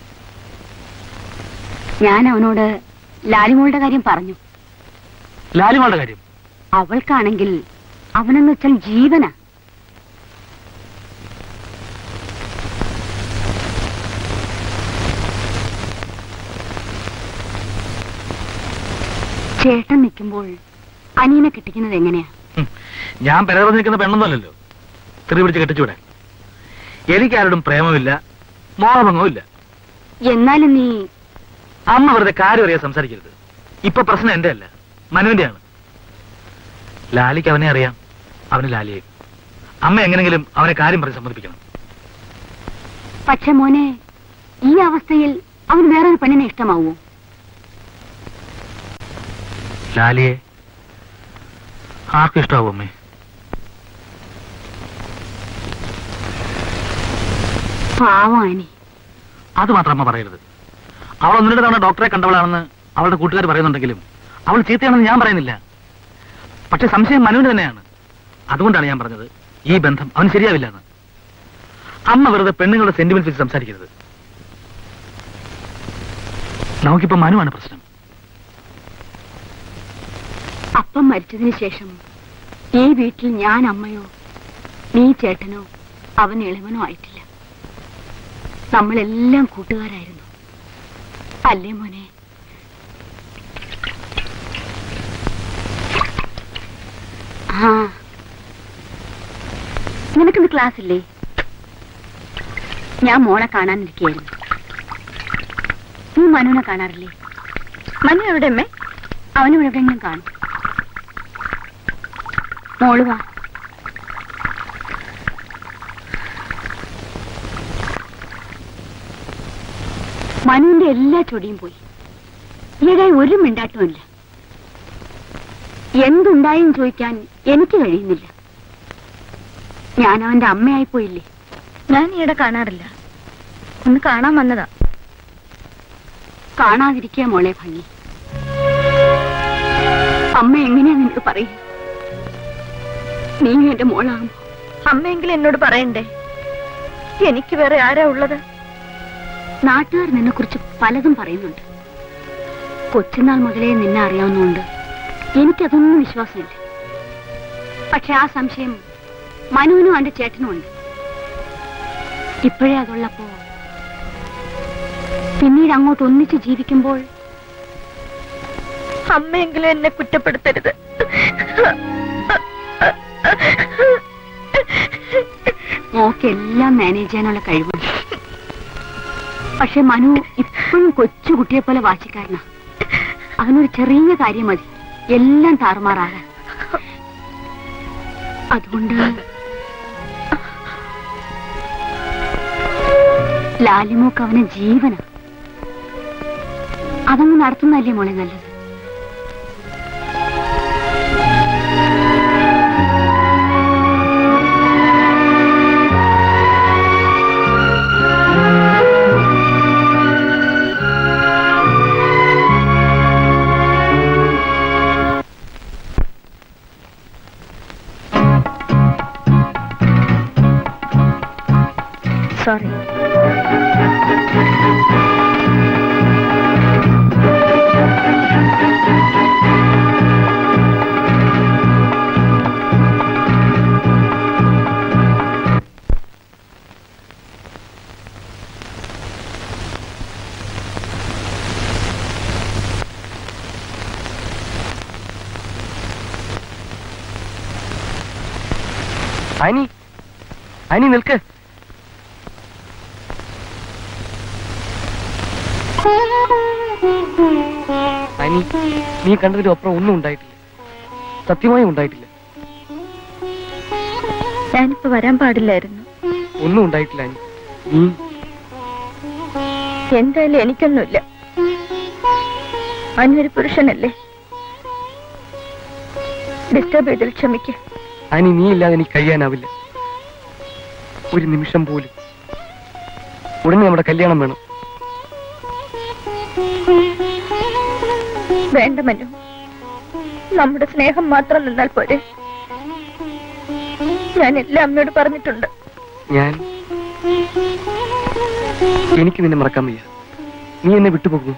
ഞാൻ അവനോട് ലാലിമോളുടെ കാര്യം പറഞ്ഞു ലാലിമാളുടെ കാര്യം അവൾക്കാണെങ്കിൽ അവനെന്ന് വെച്ചാൽ ജീവനാ ചേട്ടൻ നിൽക്കുമ്പോൾ അനിയനെ കെട്ടിക്കുന്നത് എങ്ങനെയാ ഞാൻ പെരകറന്ന് നിൽക്കുന്ന പെണ്ണൊന്നുമല്ലല്ലോ തെറി പിടിച്ച് കെട്ടിച്ചൂടെ എനിക്കാരോടും പ്രേമമില്ല മോഹഭംഗവും ഇല്ല എന്നാലും നീ അമ്മ വെറുതെ കാര്യം അറിയാൻ സംസാരിക്കരുത് ഇപ്പൊ പ്രശ്നം എന്റെ അല്ല മനുവിന്റെയാണ് ലാലിക്ക് അവനെ അറിയാം അവന് ലാലിയെ അമ്മ എങ്ങനെങ്കിലും അവനെ കാര്യം പറഞ്ഞ് സമ്മതിപ്പിക്കണം പക്ഷെ മോനെ ഈ അവസ്ഥയിൽ അവൻ വേറൊരു പെണ്ണിനെ ഇഷ്ടമാവോ ലാലിയെ ആർക്കും ഇഷ്ടാവും അമ്മേ പാവം അനി അത് മാത്രം അമ്മ പറയരുത് അവൾ ഒന്ന് രണ്ട് തവണ ഡോക്ടറെ കണ്ടവളാണെന്ന് അവളുടെ കൂട്ടുകാർ പറയുന്നുണ്ടെങ്കിലും അവൾ ചീത്തയാണെന്ന് ഞാൻ പറയുന്നില്ല പക്ഷെ സംശയം മനുവിന് തന്നെയാണ് അതുകൊണ്ടാണ് ഞാൻ പറഞ്ഞത് ഈ ബന്ധം അവന് ശരിയാവില്ല എന്ന് അമ്മ വെറുതെ പെണ്ണുങ്ങളുടെ സെന്റിമെന്റ് വെച്ച് സംസാരിക്കരുത് നമുക്കിപ്പോ മനുവാണ് പ്രശ്നം അപ്പം മരിച്ചതിന് ശേഷം ഈ വീട്ടിൽ ഞാൻ അമ്മയോ നീ ചേട്ടനോ അവൻ ഇളവനോ ആയിട്ടില്ല നമ്മളെല്ലാം കൂട്ടുകാരായിരുന്നു അല്ലേ മോനെ ആ നിനക്കിന്ന് ക്ലാസ് ഇല്ലേ ഞാൻ മോളെ കാണാനിരിക്കുകയായിരുന്നു നീ മനുവിനെ കാണാറില്ലേ മനു എവിടെ അമ്മേ അവനും എവിടെയെങ്കിലും കാണും മോള് വാ മനുവിന്റെ എല്ലാ ചൊടിയും പോയി ഈയിടെ ഒരു മിണ്ടാട്ടമില്ല എന്തുണ്ടായെന്ന് ചോദിക്കാൻ എനിക്ക് കഴിയുന്നില്ല ഞാൻ അവന്റെ അമ്മയായി പോയില്ലേ ഞാൻ ഈയിടെ കാണാറില്ല ഒന്ന് കാണാൻ വന്നതാ കാണാതിരിക്കുക മോളെ ഭംഗി അമ്മ എങ്ങനെയാ നിന്നോട് പറയും നീ എന്റെ മോളാകുമ്പോ അമ്മയെങ്കിലും എന്നോട് പറയണ്ടേ എനിക്ക് വേറെ ആരാ ഉള്ളത് നാട്ടുകാർ നിന്നെ കുറിച്ച് പലതും പറയുന്നുണ്ട് കൊച്ചുനാൾ മുതലേ നിന്നെ അറിയാവുന്നതുകൊണ്ട് എനിക്കതൊന്നും വിശ്വാസമില്ല പക്ഷെ ആ സംശയം മനുവിനും അവന്റെ ചേട്ടനും ഉണ്ട് ഇപ്പോഴേ അതുള്ളപ്പോ പിന്നീട് അങ്ങോട്ട് ഒന്നിച്ച് ജീവിക്കുമ്പോൾ അമ്മയെങ്കിലും എന്നെ കുറ്റപ്പെടുത്തരുത് മോക്ക് എല്ലാം മാനേജ് ചെയ്യാനുള്ള കഴിവുണ്ട് പക്ഷെ മനു ഇപ്പോഴും കൊച്ചു കുട്ടിയെ പോലെ വാശിക്കാരനാ അവനൊരു ചെറിയ കാര്യം മതി എല്ലാം താറുമാറാകാൻ അതുകൊണ്ട് ലാലിമോക്ക് അവന് ജീവന അതങ്ങ് നടത്തുന്നതല്ലേ മോളെ നല്ലത് സോറി അനി അനി നിൽക്ക് അനി നീ കണ്ടതിലും അപ്പുറം ഒന്നും ഉണ്ടായിട്ടില്ല സത്യമായും ഉണ്ടായിട്ടില്ല ഞാനിപ്പോ വരാൻ പാടില്ലായിരുന്നു ഒന്നും ഉണ്ടായിട്ടില്ല അനി നീ എന്തായാലും എനിക്കൊന്നുമില്ല അന്നൊരു പുരുഷനല്ലേ ഡിസ്റ്റർബ് ചെയ്തതിൽ ക്ഷമിക്ക് അനി നീ ഇല്ലാതെ എനിക്ക് കഴിയാനാവില്ല ഒരു നിമിഷം പോലും ഉടനെ നമ്മുടെ കല്യാണം വേണം വേണ്ട മനു നമ്മുടെ സ്നേഹം മാത്രം നിന്നാൽ പോരെ ഞാൻ എല്ലാം അമ്മയോട് പറഞ്ഞിട്ടുണ്ട് ഞാൻ എനിക്ക് നിന്നെ മറക്കാൻ വയ്യ നീ എന്നെ വിട്ടുപോകുന്നു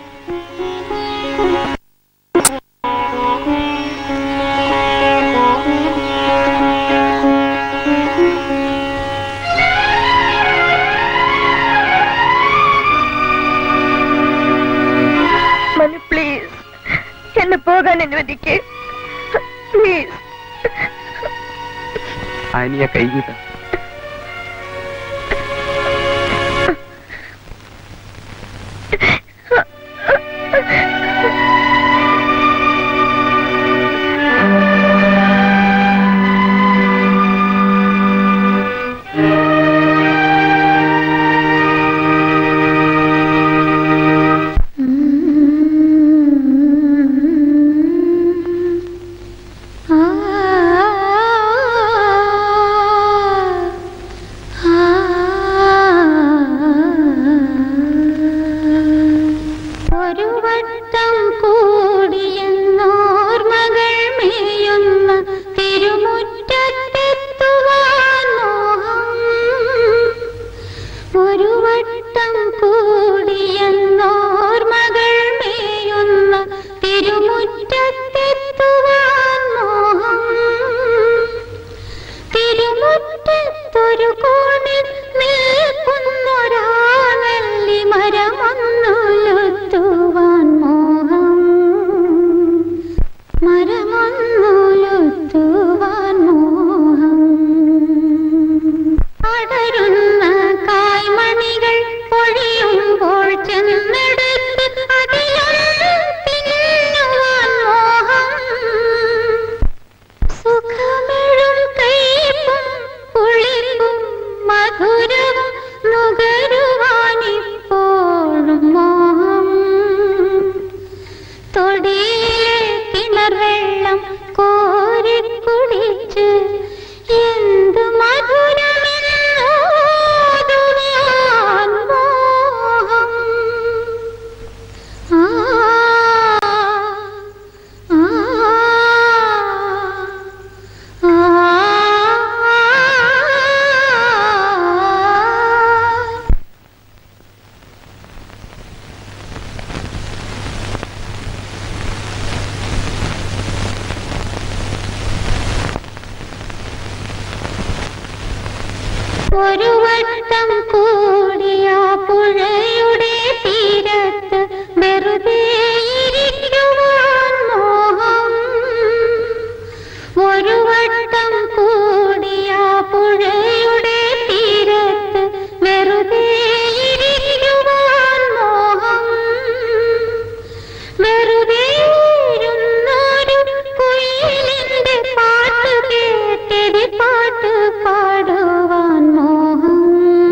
മനു പ്ലീസ് എന്നെ പോകാൻ അനുവദിക്കേ പ്ലീസ് അനിയ കൈവിട്ട ആ ഒരു വട്ടം കൂടിയ പുഴയുടെ തീരത്ത് വെറുതെ ഇരിക്കുവാൻ മോഹം ഒരു വട്ടം കൂടിയ പുഴയുടെ തീരത്ത് വെറുതെ ഇരിക്കുവാൻ മോഹം വെറുതെ ഇരുന്നൊരു കുയിലിന്റെ പാട്ട് കേട്ടിരി പാട്ട് പാടുവാൻ മോഹം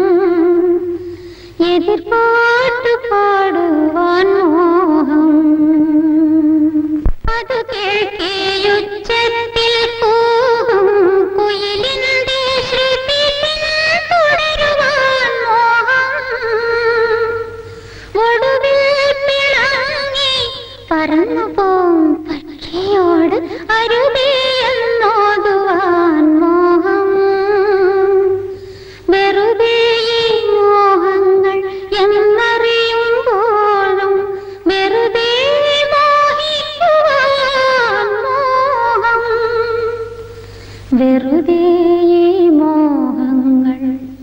എതിർപാട്ട് പാടുവാൻ മോഹം അത് കേൾക്കിയുച്ചത്തിൽ പോകും കുയിലിന്റെ ശ്രുതി തുടരുവാൻ മോഹം ഒടുവിൽ പിണങ്ങി പറന്നു പോം പക്ഷിയോട് അരുതേ എന്നോതുവാൻ മോഹം വെറുതെ ഈ മോഹങ്ങൾ എന്നറിയുമ്പോഴും വെറുതെ മോഹിക്കുവാൻ മോഹം വെറുതെ ഈ മോഹങ്ങൾ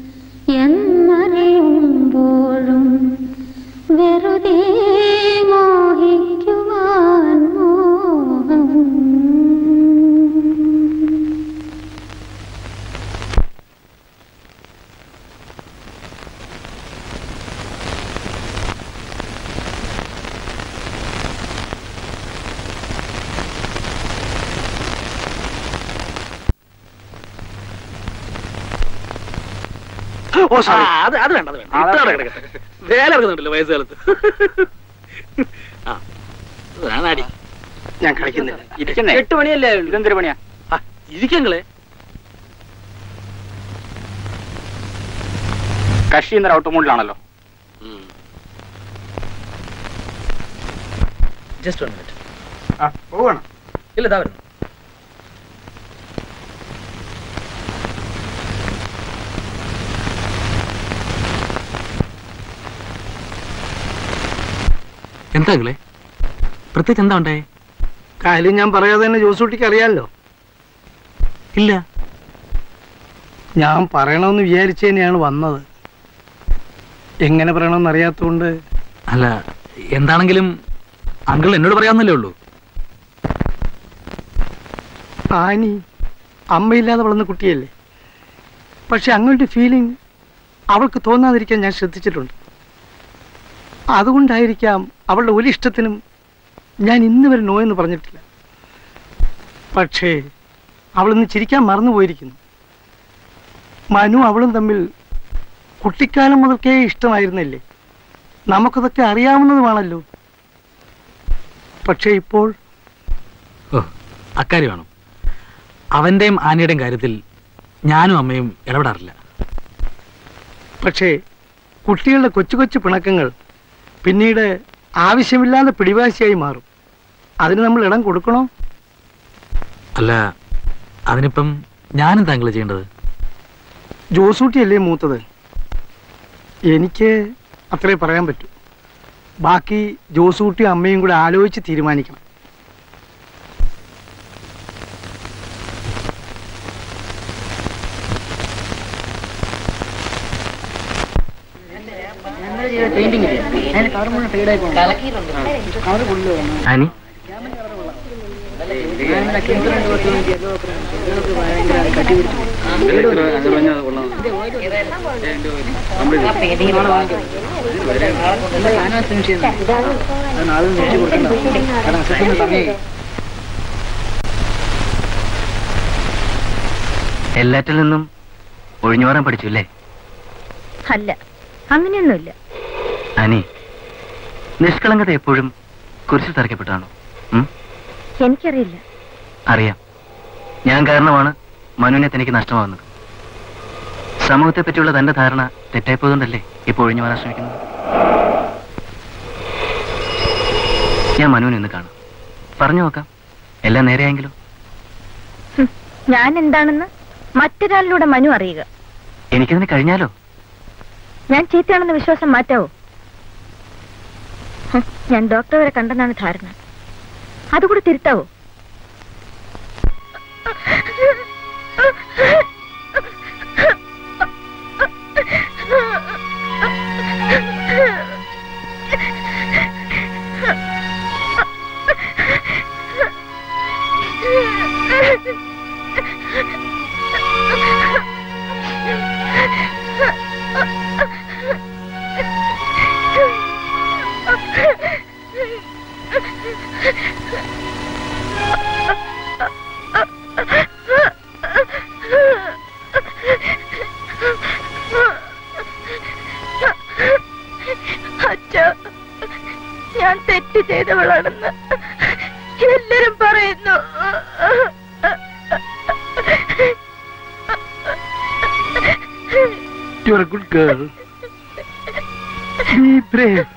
എന്നറിയുമ്പോഴും വെറുതെ മോഹിക്കുവാൻ മോഹം ഓ sorry. അത് അത് വേണ്ട അത് വേണ്ട ഇത്ര കിടക്കട്ടെ വേല ഇറങ്ങുന്നുണ്ടല്ലോ വയസ്സുകാലത്ത് ആ അതാണടി ഞാൻ കളിക്കുന്നില്ല ഇരിക്കുന്നേ എട്ട് മണിയല്ലേ ഇതെന്തൊരു പണിയാ ആ ഇരിക്കങ്ങളെ കക്ഷി ഇന്നലെ ഓട്ടോമോബിലാണല്ലോ ജസ്റ്റ് വൺ മിനിറ്റ് ആ പോവണം ഇല്ല ഇതാ വരുന്നു എന്താ പ്രത്യേകിച്ച് എന്താ ഉണ്ടായേ കാര്യം ഞാൻ പറയാതെ തന്നെ ജോസൂട്ടിക്ക് അറിയാമല്ലോ ഇല്ല ഞാൻ പറയണമെന്ന് വിചാരിച്ചു തന്നെയാണ് വന്നത് എങ്ങനെ പറയണമെന്ന് അറിയാത്തതുകൊണ്ട് അല്ല എന്താണെങ്കിലും അങ്കിൾ എന്നോട് പറയാവുന്നല്ലേ ഉള്ളൂ ആനി അമ്മയില്ലാതെ വളർന്ന കുട്ടിയല്ലേ പക്ഷെ അങ്ങോട്ട് ഫീലിംഗ് അവൾക്ക് തോന്നാതിരിക്കാൻ ഞാൻ ശ്രദ്ധിച്ചിട്ടുണ്ട് അതുകൊണ്ടായിരിക്കാം അവളുടെ ഒരു ഇഷ്ടത്തിനും ഞാൻ ഇന്ന് വരെ നോ എന്ന് പറഞ്ഞിട്ടില്ല പക്ഷേ അവളിന്ന് ചിരിക്കാൻ മറന്നുപോയിരിക്കുന്നു മനു അവളും തമ്മിൽ കുട്ടിക്കാലം മുതൽക്കേ ഇഷ്ടമായിരുന്നില്ലേ നമുക്കതൊക്കെ അറിയാവുന്നതുമാണല്ലോ പക്ഷേ ഇപ്പോൾ ഓ അക്കാര്യമാണോ അവന്റെയും ആനയുടെയും കാര്യത്തിൽ ഞാനും അമ്മയും ഇടപെടാറില്ല പക്ഷേ കുട്ടികളുടെ കൊച്ചു കൊച്ചു പിണക്കങ്ങൾ പിന്നീട് ആവശ്യമില്ലാതെ പിടിവാശിയായി മാറും അതിന് നമ്മൾ ഇടം കൊടുക്കണോ അല്ല അതിനിപ്പം ഞാനും താങ്കൾ ചെയ്യേണ്ടത് ജോസൂട്ടിയല്ലേ മൂത്തത് എനിക്ക് അത്രേ പറയാൻ പറ്റൂ ബാക്കി ജോസൂട്ടിയും അമ്മയും കൂടെ ആലോചിച്ച് തീരുമാനിക്കണം ആനി എല്ലാറ്റിൽ നിന്നും ഒഴിഞ്ഞു മാറാൻ പഠിച്ചു അല്ലേ അല്ല അങ്ങനെയൊന്നുമില്ല അനി നിഷ്കളങ്കത എപ്പോഴും കുരിശു തറയ്ക്കപ്പെട്ടാണോ ഉം? എനിക്കറിയില്ല അറിയാം ഞാൻ കാരണമാണ് മനുവിനെ തനിക്ക് നഷ്ടമാകുന്നത് സമൂഹത്തെ പറ്റിയുള്ള തന്റെ ധാരണ തെറ്റായിപ്പോയതുകൊണ്ടല്ലേ ഇപ്പോൾ ഒഴിഞ്ഞു മാറാൻ ശ്രമിക്കുന്നത് ഞാൻ മനുവിനെ ഇന്ന് കാണാം പറഞ്ഞു നോക്കാം എല്ലാം നേരെയായെങ്കിലും ഹും, ഞാൻ എന്താണെന്ന് മറ്റൊരാളിലൂടെ മനു അറിയുക എനിക്കതിന് കഴിഞ്ഞാലോ ഞാൻ ചീത്തയാണെന്ന വിശ്വാസം മാറ്റാവോ ഹും, ഞാൻ ഡോക്ടറെ വരെ കണ്ടെന്നാണ് ധാരണ അതുകൂടെ തിരുത്താവോ തെറ്റ് ചെയ്തവളാണെന്ന് എല്ലാരും പറയുന്നു you are a good girl be brave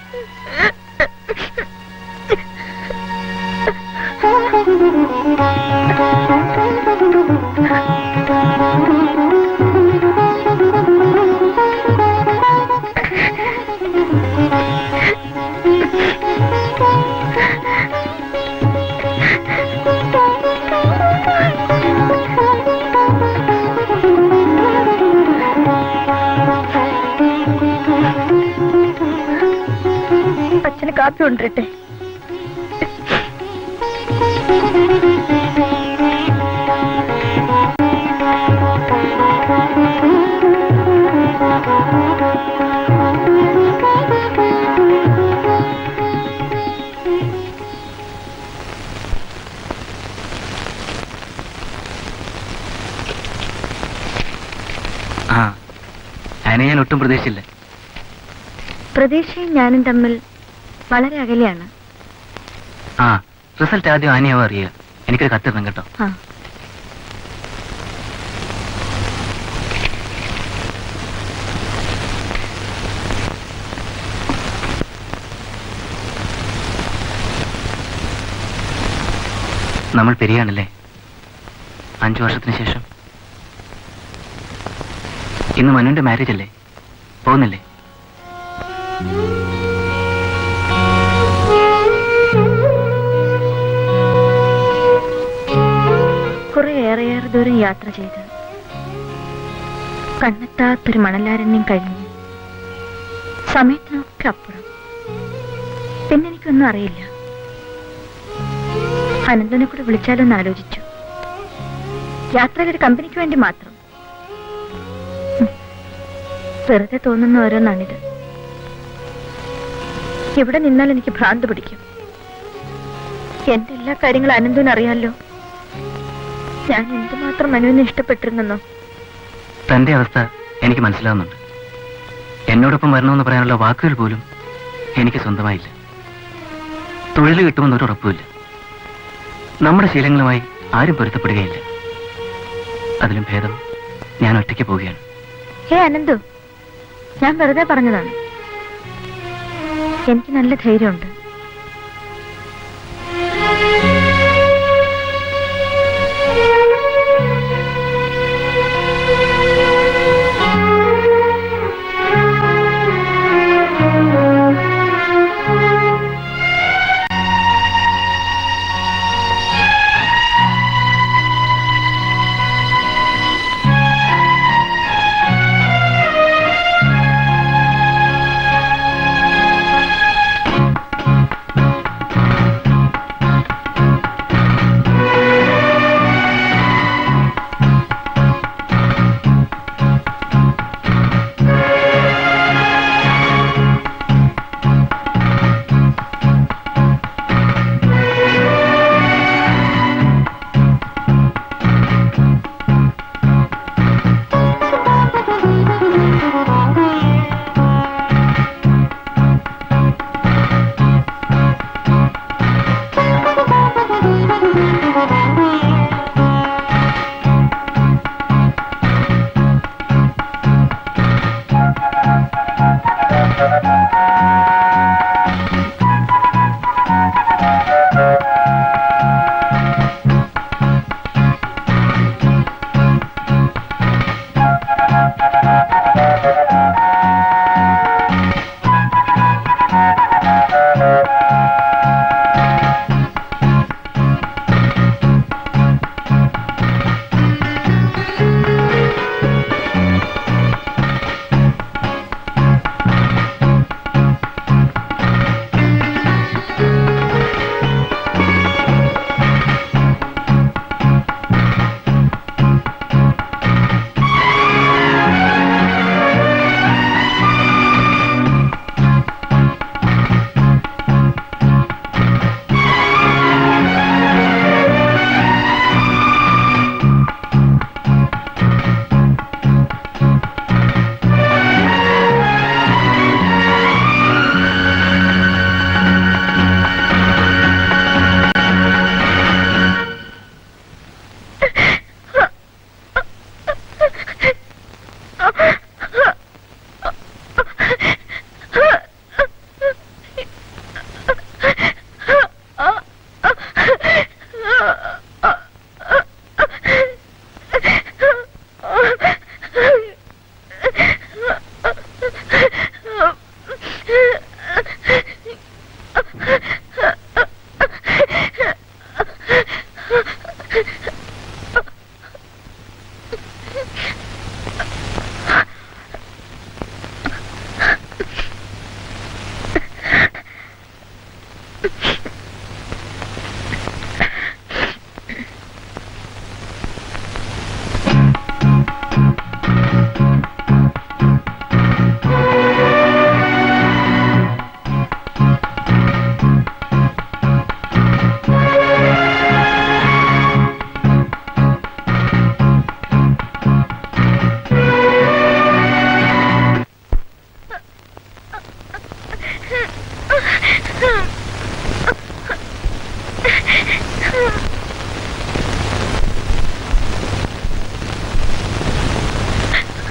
അച്ഛന് കാപ്പി കൊണ്ടിരട്ടെ ആ അതിനെ ഞാൻ ഒട്ടും പ്രതീക്ഷിച്ചില്ല പ്രതീക്ഷയും ഞാനും തമ്മിൽ വളരെ അകലെയാണ് ആ റിസൾട്ട് ആദ്യം ആനയാവും അറിയുക എനിക്കൊരു കത്തിടണം കേട്ടോ ആ നമ്മൾ പെരിയാണല്ലേ അഞ്ചു വർഷത്തിന് ശേഷം ഇന്ന് മനുവിന്റെ മാരേജ് അല്ലേ പോകുന്നില്ലേ കുറെ ഏറെയേറെ ദൂരം യാത്ര ചെയ്ത് കണ്ണെത്താത്തൊരു മണലാരണ്യം കഴിഞ്ഞ് സമയത്തിനൊക്കെ അപ്പുറം പിന്നെ എനിക്കൊന്നും അറിയില്ല അനന്തനെ കൂടെ വിളിച്ചാലോന്ന് ആലോചിച്ചു യാത്രയുടെ കമ്പനിക്ക് വേണ്ടി മാത്രം ഉം. വെറുതെ തോന്നുന്ന ഓരോന്നാണിത് ഇവിടെ നിന്നാൽ എനിക്ക് ഭ്രാന്ത് പിടിക്കും എന്റെ എല്ലാ കാര്യങ്ങളും അനന്തന് അറിയാമല്ലോ ഞാൻ എന്തുമാത്രം മനുവിനെ ഇഷ്ടപ്പെട്ടിരുന്നെന്നോ തന്റെ അവസ്ഥ എനിക്ക് മനസ്സിലാവുന്നുണ്ട് എന്നോടൊപ്പം വരണമെന്ന് പറയാനുള്ള വാക്കുകൾ പോലും എനിക്ക് സ്വന്തമായില്ല തൊഴിൽ കിട്ടുമെന്ന് ഒരു ഉറപ്പുമില്ല നമ്മുടെ ശീലങ്ങളുമായി ആരും പൊരുത്തപ്പെടുകയില്ല അതിലും ഭേദം ഞാൻ ഒറ്റയ്ക്ക് പോവുകയാണ് ഹേ അനന്തു ഞാൻ വെറുതെ പറഞ്ഞതാണ് എനിക്ക് നല്ല ധൈര്യമുണ്ട്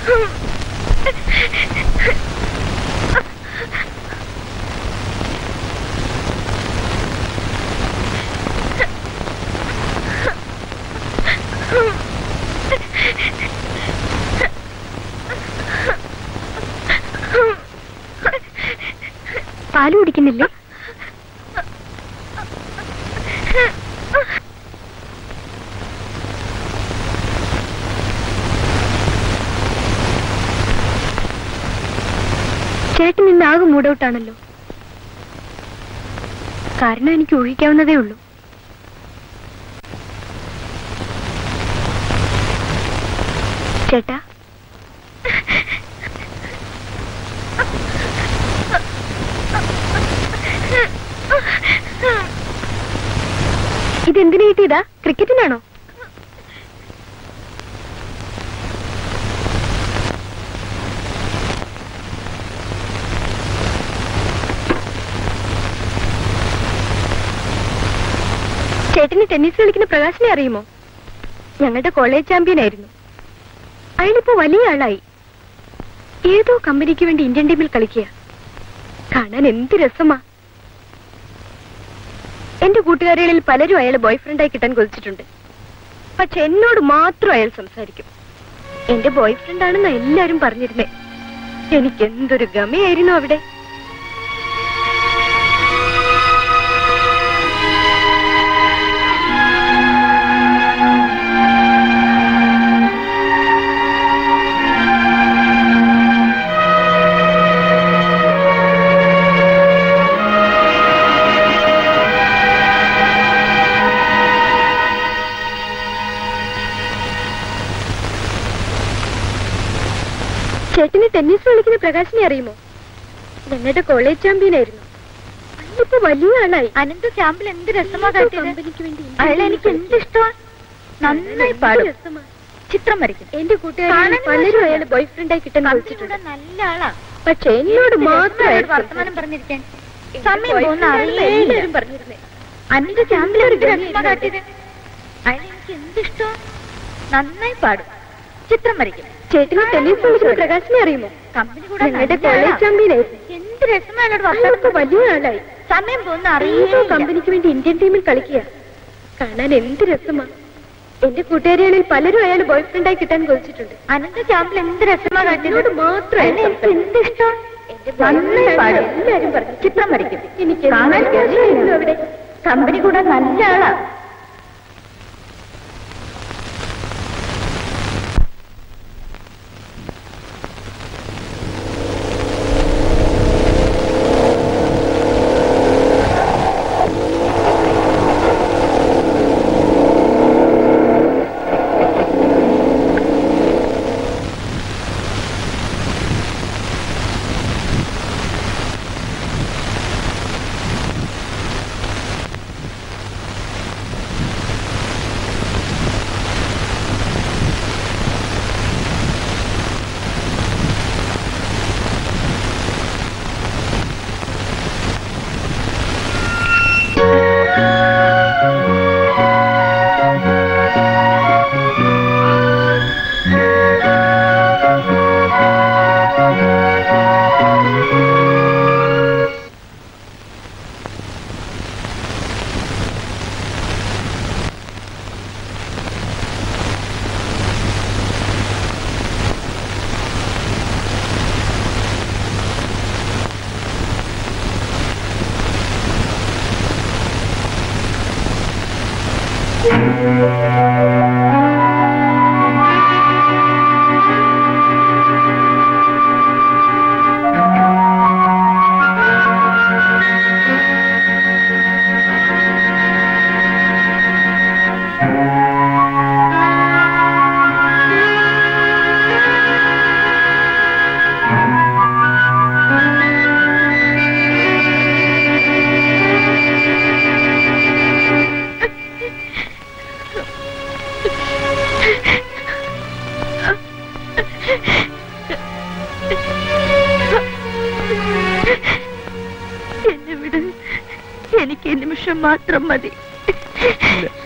പാല് കുടിക്കുന്നില്ലേ ചേട്ടൻ ഇന്ന് ആകെ മൂഡൌട്ടാണല്ലോ കാരണം എനിക്ക് ഊഹിക്കാവുന്നതേ ഉള്ളൂ ചേട്ടാ ഇതെന്തിനു കിട്ടിയതാ ക്രിക്കറ്റിനാണോ ചേട്ടന് ടെന്നീസ് കളിക്കുന്ന പ്രകാശിനെ അറിയുമോ ഞങ്ങളുടെ കോളേജ് ചാമ്പ്യൻ ആയിരുന്നു അയാളിപ്പോ വലിയ ആളായി ഏതോ കമ്പനിക്ക് വേണ്ടി ഇന്ത്യൻ ടീമിൽ കളിക്കുക കാണാൻ എന്ത് രസമാ എന്റെ കൂട്ടുകാരികളിൽ പലരും അയാളെ ബോയ്ഫ്രണ്ടായി കിട്ടാൻ കൊതിച്ചിട്ടുണ്ട് പക്ഷെ എന്നോട് മാത്രം അയാൾ സംസാരിക്കും എന്റെ ബോയ്ഫ്രണ്ട് ആണെന്ന് എല്ലാരും പറഞ്ഞിരുന്നേ എനിക്ക് എന്തൊരു ഗമയായിരുന്നു അവിടെ ചേട്ടന് ടെന്നീസ് കളിക്കുന്ന പ്രകാശിനെ അറിയുമോ ഞങ്ങളുടെ കോളേജ് ചാമ്പ്യൻ ആയിരുന്നു ഇപ്പൊ വലിയ ആളായി അനന്ത ക്യാമ്പിൽ എന്ത് രസമാ കമ്പനിക്ക് വേണ്ടി അയാളെ എനിക്ക് എന്ത് ഇഷ്ടമാ നന്നായി പാടും ചിത്രം വരയ്ക്കും എന്റെ കൂട്ടുകാരിൽ കാണാനും പലരും മോശമല്ല. അയാളെ ബോയ്ഫ്രണ്ടായി കിട്ടാൻ കമ്പനിയുടെ കൊതിച്ചിട്ടുണ്ട് നല്ല ആളാ പക്ഷെ എന്നോട് മാത്രം അയാൾ അയാൾ വർത്തമാനം പറഞ്ഞിരിക്കാൻ സമയം boyfriend പോകുന്ന ആണെന്ന് അറിയില്ല എല്ലാവരും പറഞ്ഞിരുന്നേ അന്റെ ക്യാമ്പിൽ എന്ത് രസമാ കാട്ടിയത് അയാളെ എനിക്ക് എന്ത് ഇഷ്ടമാ നന്നായി പാടും ചിത്രം വരയ്ക്കും ചേട്ടന് ടെന്നീസ് കളിക്കുന്ന പ്രകാശിനെ അറിയുമോ കമ്പനി കൂടെ ഞങ്ങളുടെ നല്ല കോളേജ് ആളാ. ചാമ്പ്യൻ ആയിരുന്നു എന്ത് രസമാണ് അയാളോട് അയാളിപ്പോ വർത്തമാനം വലിയ ആളായി സമയം പോകുന്ന ഏതോ അറിയില്ല കമ്പനിക്ക് വേണ്ടി ഇന്ത്യൻ ടീമിൽ കളിക്കുക കാണാൻ എന്ത് രസമാ എന്റെ കൂട്ടുകാരികളിൽ പലരും അയാൾ ബോയ്ഫ്രണ്ടായി കിട്ടാൻ കൊതിച്ചിട്ടുണ്ട് അനന്ത ക്യാമ്പിൽ എന്ത് രസമാ കാട്ടിയത് എന്നോട് മാത്രം അയാൾ അയാളെ എനിക്ക് എന്ത് ഇഷ്ടമാ എന്റെ നന്നായി boyfriend പാടും ആണെന്ന് എല്ലാവരും പറഞ്ഞു ചിത്രം വരയ്ക്കും എനിക്ക് കാണാൻ എന്ത് മോശമില്ല. രസമായിരുന്നു അവിടെ കമ്പനി കൂടെ നല്ല ആളാ എന്നെ വിട് എനിക്ക് ഈ നിമിഷം മാത്രം മതി